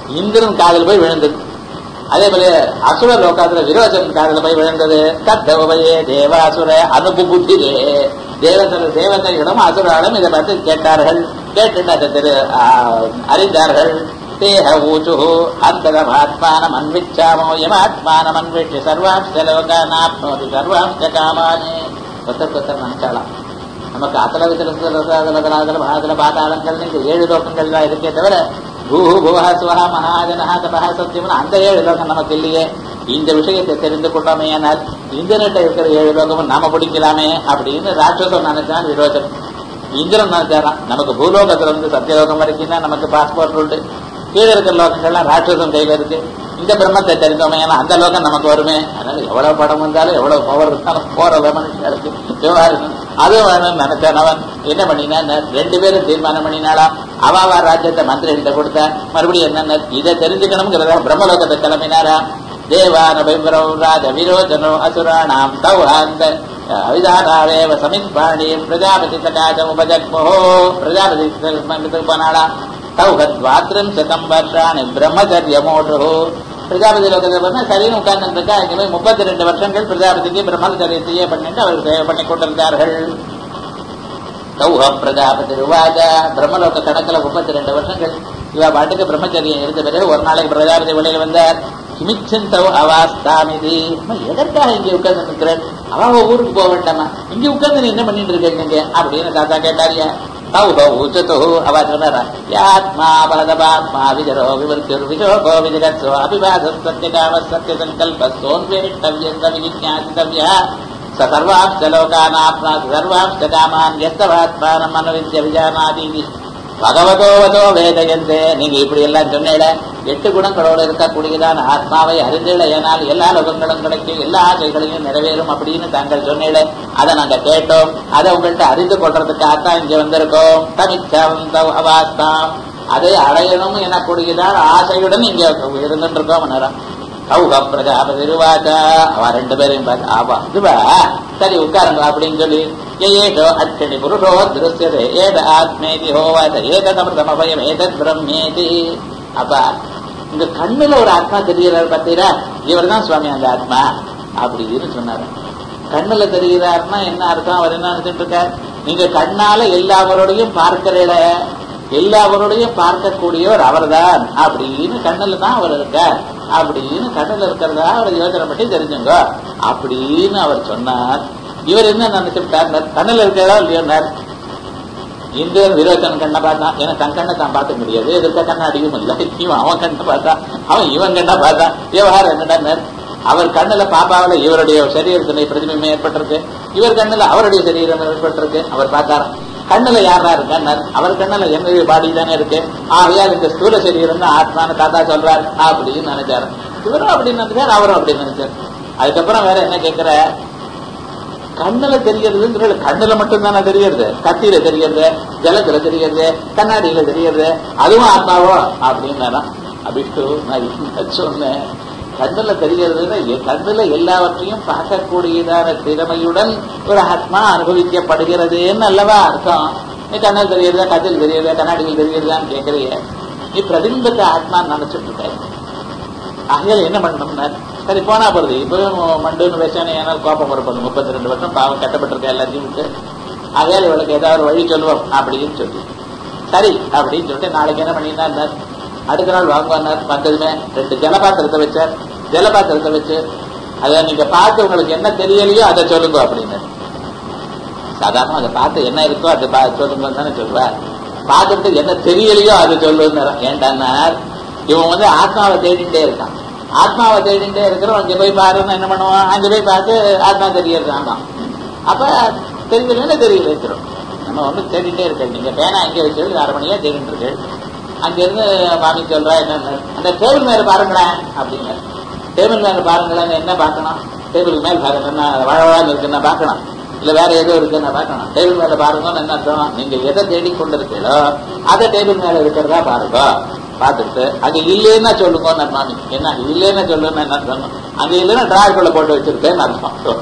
இந்திரன் காதல் போய் விழுந்தது அதே போல அசுர லோகாத்துல விரோச்சன் காதல போய் விழுந்தது தத்தவயே தேவாசுர அனுபுத்திரே தேவதர தேவதையிடம் அசுராலும் இதை பற்றி கேட்டார்கள் கேட்டுட்டு அதை திரு ஆ, அறிந்தார்கள் தேக ஊச்சு அந்தரம் ஆத்மானம் அன்விச்சாமோ யமாத்மானம் அன்விச்சு சர்வாம்ச லோகானாப்னோதி சர்வாம்ச காமானே கொத்தர் கொத்தர் நினைச்சாலாம் நமக்கு அத்தல விதல பாதல பாதாளங்கள் இந்த ஏழு லோகங்கள் தான் இருக்கே தவிர பூஹு புவஹ சுவஹ மகாஜனஹ தபஹ சத்தியம்னு அந்த ஏழு லோகம் நமக்கு இல்லையே இந்த விஷயத்தை தெரிந்து கொண்டோமே ஆனால் இந்திரன்ட்ட இருக்கிற ஏழு லோகமும் நாம பிடிக்கலாமே அப்படின்னு ராட்சசம் நினைச்சான் விரோச்சன் இந்திரன் நினைச்சாராம் நமக்கு பூலோகத்துல இருந்து சத்தியலோகம் வரைக்கும் தான் நமக்கு பாஸ்போர்ட் உண்டு கீழே இருக்கிற லோகங்கள்லாம் ராட்சசம் கையில இருக்கு இந்த பிரம்மத்தை தெரிந்தோமே ஏன்னா அந்த லோகம் நமக்கு வருமே அதனால எவ்வளவு படம் வந்தாலும் எவ்வளவு பவர் இருந்தாலும் போற மனுஷனுக்கு விவகாரம் அது வேணும்னு நினைச்சான் அவன் என்ன பண்ணினா ரெண்டு பேரும் தீர்மானம் பண்ணினாலாம் அவாவா ராஜ்யத்தை மந்திரிகிட்ட கொடுத்தா மறுபடியும் என்னென்ன இதை தெரிஞ்சுக்கணுங்கிறதா பிரம்மலோகத்தை கிளம்பினாரா தேவான பைபரவ் ராஜ விரோச்சனோ அசுராணாம் தௌ அந்த அவிதானாவேவ சமிப்பாணியும் பிரஜாபதி சகாஜம் உபஜக்மோ பிரஜாபதி போனாளா தௌஹத்வாத்திரம் சதம் வருஷாணி பிரம்மச்சரியமோடு பிரஜாபதி லோகத்தில் பண்ணா சரின்னு உட்கார்ந்து இருக்கா இங்க போய் முப்பத்தி ரெண்டு வருஷங்கள் பிரஜாபதிக்கு பிரம்மச்சரியத்தையே பண்ணிட்டு அவர் சேவை பண்ணி கொண்டிருந்தார்கள் தௌஹ பிரஜாபதி ருவாஜ பிரம்மலோக கணக்குல முப்பத்தி ரெண்டு வருஷங்கள் இவ பாட்டுக்கு பிரம்மச்சரியம் இருந்த பிறகு ஒரு நாளைக்கு பிரஜாபதி வெளியில வந்தார் கிமிச்சந்தவ் அவாஸ்தாமிதி அம்மா, எதற்காக இங்க உட்கார்ந்து நிற்கிறேன் அவ ஊருக்கு போக வேண்டாமா இங்க உட்கார்ந்து நீ என்ன பண்ணிட்டு இருக்கீங்க நீங்க அப்படின்னு தாத்தா கேட்டாரியா தௌஹ ஊச்சதோ அவ சொன்னாரா யாத்மா பலதபாத்மா விஜரோ விவர்த்திர் விஜோகோ விஜகத்சோ அபிவாதம் சத்யகாம சத்ய சங்கல்ப சோன்வேரிட்டவ்யம் விஜாசித்தவ்யா स सर्वांश्च लोकानाप्नाति सर्वांश्च कामान् यस्तवात्माனம் அனுவித்ய விஜானாதீதி பகவதோ வதோ வேதயந்தே நீங்க இப்படி எல்லாம் சொன்னேட எட்டு குணங்களோடு இருக்கக்கூடியதான ஆத்மாவை அறிந்திடையனால் எல்லா லோகங்களும் கிடைக்கும் எல்லா ஆசைகளையும் நிறைவேறும் அப்படின்னு தாங்கள் சொன்னீட அதை நாங்க கேட்டோம் அதை உங்கள்கிட்ட அறிந்து கொள்றதுக்காகத்தான் இங்க வந்திருக்கோம் தனிச்சவந்தவ் அவாஸ்தாம் அதை அடையணும் எனக்கூடியதான ஆசையுடன் இங்க இருந்துட்டு இருக்கோம் நேரம் கௌக பிரஜாபதி ருவாச்சா அவ ரெண்டு பேரையும் பார்த்து ஆவா இதுவா சரி உட்காருங்க அப்படின்னு சொல்லி ஏதோ அட்சணி புருஷோ திருஷ்யதே ஏத ஆத்மேதி ஹோவாத ஏதமயம் ஏதத் பிரம்மேதி அப்ப இந்த கண்ணுல ஒரு ஆத்மா தெரிகிறார் பார்த்தீரா இவர் தான் சுவாமி அந்த ஆத்மா அப்படின்னு சொன்னாரு கண்ணுல தெரிகிறாருன்னா என்ன அர்த்தம் அவர் என்ன நினைச்சிட்டு இருக்கார் நீங்க கண்ணால எல்லாவரோடையும் பார்க்கிறீட எல்லாவரோடையும் பார்க்கக்கூடியவர் அவர்தான் அப்படின்னு கண்ணுல தான் அவர் இருக்கார் அப்படின்னு கண்ணுல இருக்கிறதா அவர் யோசனை பண்ணி தெரிஞ்சுங்க அப்படின்னு அவர் சொன்னார் இவர் என்ன நினைச்சுட்டார் கண்ணுல இருக்கிறதா இல்லையோனார் இந்திரன் விரோச்சன் கண்ணை பார்த்தான் ஏன்னா தன் கண்ணை தான் பார்க்க முடியாது எதிர்க்க கண்ணாடியும் இல்லை இவன் அவன் கண்ணை பார்த்தான் அவன் இவன் கண்ணை பார்த்தான் விவகாரம் என்னடா அவர் கண்ணுல பாப்பாவில இவருடைய சரீரத்தினை பிரதிபிம்பம் ஏற்பட்டிருக்கு இவர் கண்ணுல அவருடைய சரீரம் ஏற்பட்டிருக்கு அவர் பார்த்தார் கண்ணுல யாரா இருக்கார் அவர் கண்ணுல என்னுடைய பாடி தானே இருக்கு ஆகையால் இந்த ஸ்தூல சரீரம் தான் ஆத்மான்னு தாத்தா சொல்றார் அப்படின்னு நினைச்சாரு இவரும் அப்படி நினைச்சார் அவரும் அப்படி நினைச்சார் அதுக்கப்புறம் வேற என்ன கேட்கிற கண்ணுல தெரியறதுங்கிறது கண்ணுல மட்டும் தானே தெரியறது கத்தியில தெரியறது ஜலத்துல தெரியறது கண்ணாடியில தெரியறது அதுவும் ஆத்மாவோ அப்படின்னாராம் அபிஷ்டு நான் என்ன சொன்னேன் கண்ணுல தெரியறதுன்னா எ- கண்ணுல எல்லாவற்றையும் பார்க்கக்கூடியதான திறமையுடன் ஒரு ஆத்மா அனுபவிக்கப்படுகிறதுன்னு அல்லவா அர்த்தம் நீ கண்ணில் தெரியறதா கத்தில் தெரியறதா கண்ணாடியில் தெரியறதான்னு கேட்கறிய நீ பிரதிபிம்பத்தை ஆத்மா நினைச்சிட்டு இருக்க ஆகையால் என்ன பண்ணணும்னா சரி போனா போறது இப்போ மண்டுன்னு பேசானே ஏனால் கோபம் வரப்படும் முப்பத்தி ரெண்டு வருஷம் பாவம் கட்டப்பட்டிருக்க எல்லாத்தையும் விட்டு ஆகையால் இவளுக்கு ஏதாவது வழி சொல்லுவோம் அப்படின்னு சொல்லி சரி அப்படின்னு சொல்லிட்டு நாளைக்கு என்ன பண்ணினார் அடுத்த நாள் வாங்குவார் வந்ததுமே ரெண்டு ஜலபாத்திரத்தை வச்சார் ஜலபாத்திரத்தை வச்சு அதை நீங்க பார்த்து உங்களுக்கு என்ன தெரியலையோ அதை சொல்லுங்க அப்படின்னு சாதாரண அதை பார்த்து என்ன இருக்கோ அதை பா சொல்லுங்க தானே சொல்லுவார் பார்த்துட்டு என்ன தெரியலையோ அது சொல்லுன்னு ஏண்டான்னார் இவன் வந்து ஆத்மாவை தேடிட்டே இருக்கான் ஆத்மாவை தேடிட்டே இருக்கிறவன் அங்க போய் பாருன்னு என்ன பண்ணுவான் அங்க போய் பார்த்து ஆத்மா தெரியறதாமா அப்ப தெரியலன்னு தெரியல இருக்கிறோம் நம்ம ஒண்ணு தேடிட்டே இருக்க நீங்க பேனா எங்க வச்சு அரை மணியா தேடிட்டு இருக்கு அங்கிருந்து மாமி சொல்றா என்ன அந்த டேபிள் மேல பாருங்களேன் அப்படின்னு டேபிள் மேல பாருங்களேன் என்ன பார்க்கணும் டேபிள் மேல பாருங்க என்ன வழவழான்னு இருக்குன்னா பார்க்கணும் இல்ல வேற ஏதோ இருக்குன்னு பார்க்கணும் டேபிள் மேல பாருங்கன்னு என்ன அர்த்தம் நீங்க எதை தேடி கொண்டிருக்கீங்களோ அதை டேபிள் மேல இருக்கிறதா பாருங்க பார்த்துட்டு அங்க இல்லைன்னா சொல்லுங்க மாமி என்ன இல்லைன்னா சொல்லுன்னு என்ன அர்த்தம் அங்க இல்லைன்னா டிராயர்குள்ள போட்டு வச்சிருக்கேன்னு அர்த்தம்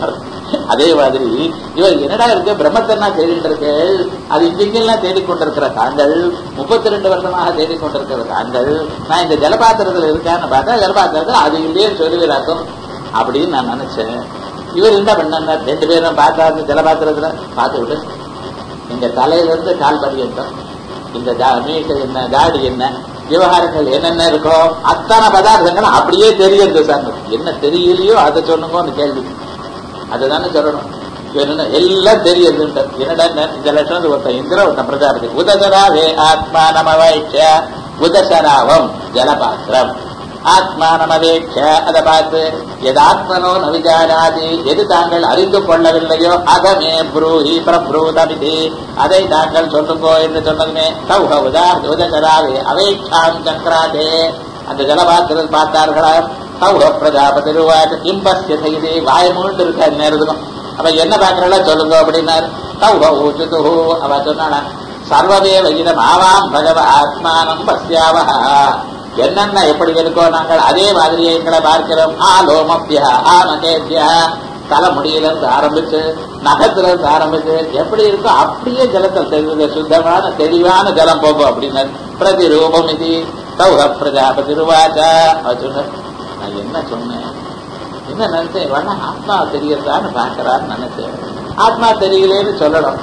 அதே மாதிரி இவர் என்னடா இருக்கு பிரம்மத்தன்னா தேடிட்டு இருக்கு அது இங்கெல்லாம் தேடிக்கொண்டிருக்கிற தாங்கள் முப்பத்தி ரெண்டு வருஷமாக தேடிக்கொண்டிருக்கிற தாங்கள் நான் இந்த ஜலபாத்திரத்துல இருக்கான்னு பார்த்தா ஜலபாத்திரத்தில் அது இல்லையே சொல்லுவீராக்கும் அப்படின்னு நான் நினைச்சேன் இவர் என்ன பண்ணார் ரெண்டு பேரும் பார்த்தாரு ஜலபாத்திரத்துல பார்த்து விட்டு எங்க தலையில இருந்து கால் பரியந்தம் இந்த ஜா- மீட்டு என்ன காடி என்ன விவகாரங்கள் என்னென்ன இருக்கோ அத்தனை பதார்த்தங்கள் அப்படியே தெரியுது சார் என்ன தெரியலையோ அதை சொல்லுங்கன்னு கேள்வி அதுதானே சொல்லணும் இவர் என்ன எல்லாம் தெரியுது என்னடா என்ன இந்த லட்சணம் ஒருத்தன் இந்திர ஒருத்தன் பிரஜாபதி உதசராவே ஆத்மா நமவைச்ச உதசராவம் ஜலபாத்திரம் ஆத்மானமவேட்ச அதை பார்த்து எதாத்மனோ ந விஜானாதி எது தாங்கள் அறிந்து கொள்ளவில்லையோ அதமே ப்ரூஹி பிரப்ரூதமிதி அதை தாங்கள் சொல்லுங்கோ என்று சொன்னதுமே சௌஹ உதா உதசராவே அவேட்சாம் சக்கராதே அந்த ஜலபாத்திரத்தில் பார்த்தார்களா சௌஹ பிரஜாபதி ரூபாய் இம்பஸ்ய செய்தி வாய் மூண்டு இருக்க நேரத்துக்கும் அப்ப என்ன பார்க்கறா சொல்லுங்க அப்படின்னாரு சௌஹ ஊச்சுது அவ சொன்னானா சர்வதேவ இதம் ஆவாம் பகவ ஆத்மானம் பஸ்யாவஹ என்னென்ன எப்படி இருக்கோ நாங்கள் அதே மாதிரியே எங்களை பார்க்கிறோம் ஆலோமப்பியா ஆமகேபியா தலைமுடியிலிருந்து ஆரம்பிச்சு நகத்துல இருந்து ஆரம்பிச்சு எப்படி இருக்கோ அப்படியே ஜலத்தில் தெரிஞ்சது சுத்தமான தெளிவான ஜலம் போகும் அப்படின்னு பிரதிரூபம் இது சௌக பிரஜாபதி ருவாச்சா அவர் சொன்னார் நான் என்ன சொன்னேன் என்ன நினைச்சேன் வேணா ஆத்மா தெரியறதான்னு பார்க்கறான்னு நினைச்சேன் ஆத்மா தெரியலேன்னு சொல்லணும்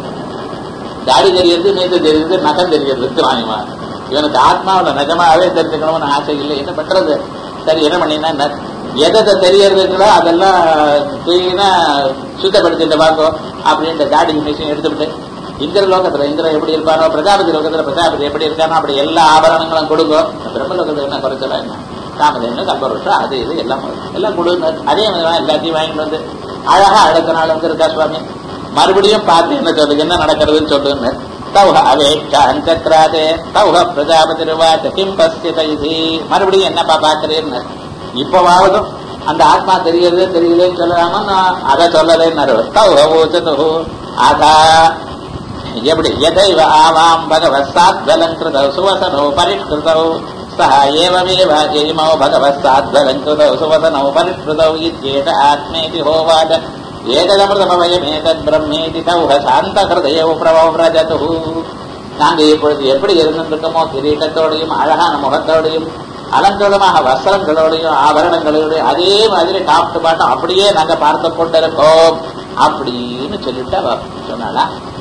தாடி தெரியறது மீது தெரியுது நகம் தெரியுது வாங்கிமா இவனுக்கு ஆத்மாவில நிஜமாவே தெரிஞ்சுக்கணும்னு ஆசை இல்லை என்ன பண்றது சரி என்ன பண்ணினா எதை தெரியறதுங்களோ அதெல்லாம் கிளீனா சுத்தப்படுத்திட்டு பார்க்கும் அப்படின்ற தாடி மிஷின் எடுத்துவிட்டு இந்திர லோகத்துல இந்திரன் எப்படி இருப்பானோ பிரஜாபதி லோகத்துல பிரஜாபதி எப்படி இருக்கானோ அப்படி எல்லா ஆபரணங்களும் கொடுக்கும் பிரம்மலோகத்துல என்ன குறைச்சலா என்ன காமதேனு கல்பருஷம் அது இது எல்லாம் எல்லாம் கொடுங்க அதே மாதிரி தான் எல்லாத்தையும் வாங்கிட்டு வந்து அழகா அடுத்த நாள் வந்து இருக்கா சுவாமி மறுபடியும் பார்த்து என்ன சொல்லுங்க என்ன நடக்கிறதுன்னு சொல்லுங்க தௌஹ அவேட்சான் சத்ராதே தௌஹ பிரஜாபதி ருவாச்ச கிம் பஸ்யத இது மறுபடியும் என்னப்பா பார்க்கிறேன்னு இப்பவாவதும் அந்த ஆத்மா தெரியுது தெரியலன்னு சொல்லலாமா நான் அதை சொல்லலேன்னு தௌஹ ஊச்சது அதா எப்படி எதைவ ஆவாம் பகவத் சாத்வலங்கிருதௌ சுவசனோ பரிஷ்கிருதௌ சஹ ஏவமேவ ஜெயமோ பகவத் சாத்வலங்கிருதௌ சுவசனோ பரிஷ்கிருதௌ இத்யேத ஆத்மேதி ஹோவாத ஏததமிருதமவயமேதத் பிரம்மேதி தௌஹ சாந்த ஹிருதயோ பிரவவ்ரஜது நாங்க இப்பொழுது எப்படி இருந்திருக்கோமோ கிரீட்டத்தோடையும் அழகான முகத்தோடையும் அலங்கோலமாக வஸ்திரங்களோடையும் ஆபரணங்களோடையும் அதே மாதிரி டாப்டு பாட்டம் அப்படியே நாங்க பார்த்து கொண்டிருக்கோம் அப்படின்னு சொல்லிட்டு அவ சொன்னாளா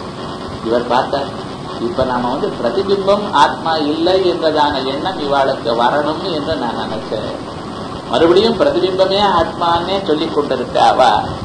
இவர் பார்த்தார் இப்ப நாம வந்து பிரதிபிம்பம் ஆத்மா இல்லை என்றதான எண்ணம் இவாளுக்கு வரணும் என்று நான் நினைச்சேன் மறுபடியும் பிரதிபிம்பமே ஆத்மான்னே சொல்லிக் கொண்டிருக்க அவ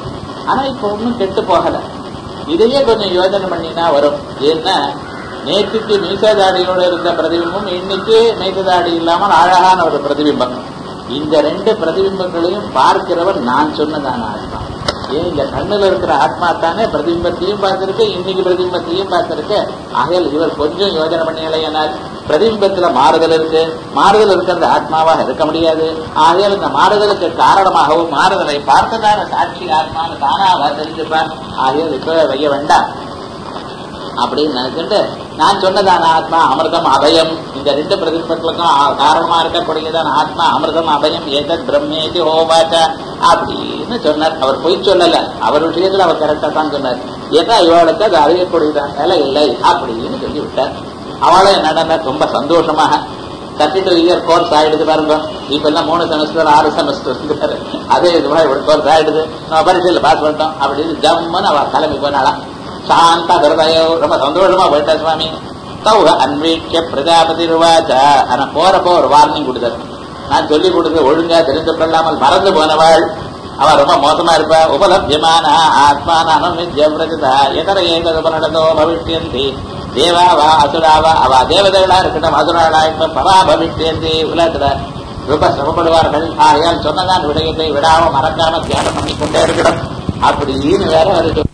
ஆனா இப்ப ஒன்னும் கெட்டு போகல இதையே கொஞ்சம் யோஜனை பண்ணினா வரும் ஏன்னா நேற்றுக்கு மீசதாடியோட இருந்த பிரதிபிம்பம் இன்னைக்கு மீசதாடி இல்லாமல் அழகான ஒரு பிரதிபிம்பம் இந்த ரெண்டு பிரதிபிம்பங்களையும் பார்க்கிறவர் நான் சொன்னதான ஆத்மா ஏன் இந்த கண்ணுல இருக்கிற ஆத்மா தானே பிரதிபிம்பத்தையும் பார்த்திருக்கு இன்னைக்கு பிரதிபிம்பத்தையும் பார்த்திருக்கு ஆகையால் இவர் கொஞ்சம் யோஜனை பண்ணியலையானால் பிரதிபிம்பத்துல மாறுதல் இருக்கு மாறுதல் இருக்கிறது ஆத்மாவாக இருக்க முடியாது ஆகையால் இந்த மாறுதலுக்கு காரணமாகவும் மாறுதலை பார்த்ததான சாட்சி ஆத்மான்னு தானாக தெரிஞ்சுப்பார் ஆகையால் இப்ப வைய வேண்டாம் அப்படின்னு நினைச்சுட்டு நான் சொன்னதான ஆத்மா அமிர்தம் அபயம் இந்த ரெண்டு பிரதிபத்துக்கும் காரணமா இருக்கக்கூடியதான ஆத்மா அமிர்தம் அபயம் ஏதத் பிரம்மேதி ஹோவாச்ச அப்படின்னு சொன்னார் அவர் பொய் சொல்லல அவர் விஷயத்துல அவர் கரெக்டா தான் சொன்னார் ஏன்னா இவளுக்கு அது அறியக்கூடியதான நிலை இல்லை அப்படின்னு சொல்லி விட்டார் அவளும் என்னடா ரொம்ப சந்தோஷமாக தேர்ட்டி டூ இயர் கோர்ஸ் ஆயிடுது பாருங்க இப்ப எல்லாம் மூணு செமஸ்டர் ஆறு செமஸ்டர் அதே இது மாதிரி ஒரு கோர்ஸ் ஆயிடுது நம்ம பரீட்சையில் பாஸ் பண்ணிட்டோம் அப்படின்னு ஜம்முன்னு அவ கிளம்பி போனாலாம் சாந்த ஹிருதயோ ரொம்ப சந்தோஷமா போயிட்டா சுவாமி தௌஹ அன்வீட்சிய பிரஜாபதி ருவாச்ச ஆனா போறப்போ ஒரு வார்னிங் கொடுத்தாரு நான் சொல்லி கொடுத்து ஒழுங்கா தெரிந்து கொள்ளாமல் மறந்து போனவாள் அவ ரொம்ப மோசமா இருப்பா உபலபியமான ஆத்மான அனுமித்யவிரஜதா எதர ஏகதோ பவிஷ்யந்தி தேவாவா அசுராவா அவ தேவதைகளா இருக்கட்டும் அசுராளா இருக்கட்டும் பரா பவிஷ்யந்தி உலகத்துல ரொம்ப சிரமப்படுவார்கள் ஆகையால் சொன்னதான் விடயத்தை விடாம மறக்காம தியானம் பண்ணி கொண்டே இருக்கணும் அப்படின்னு வேற வருது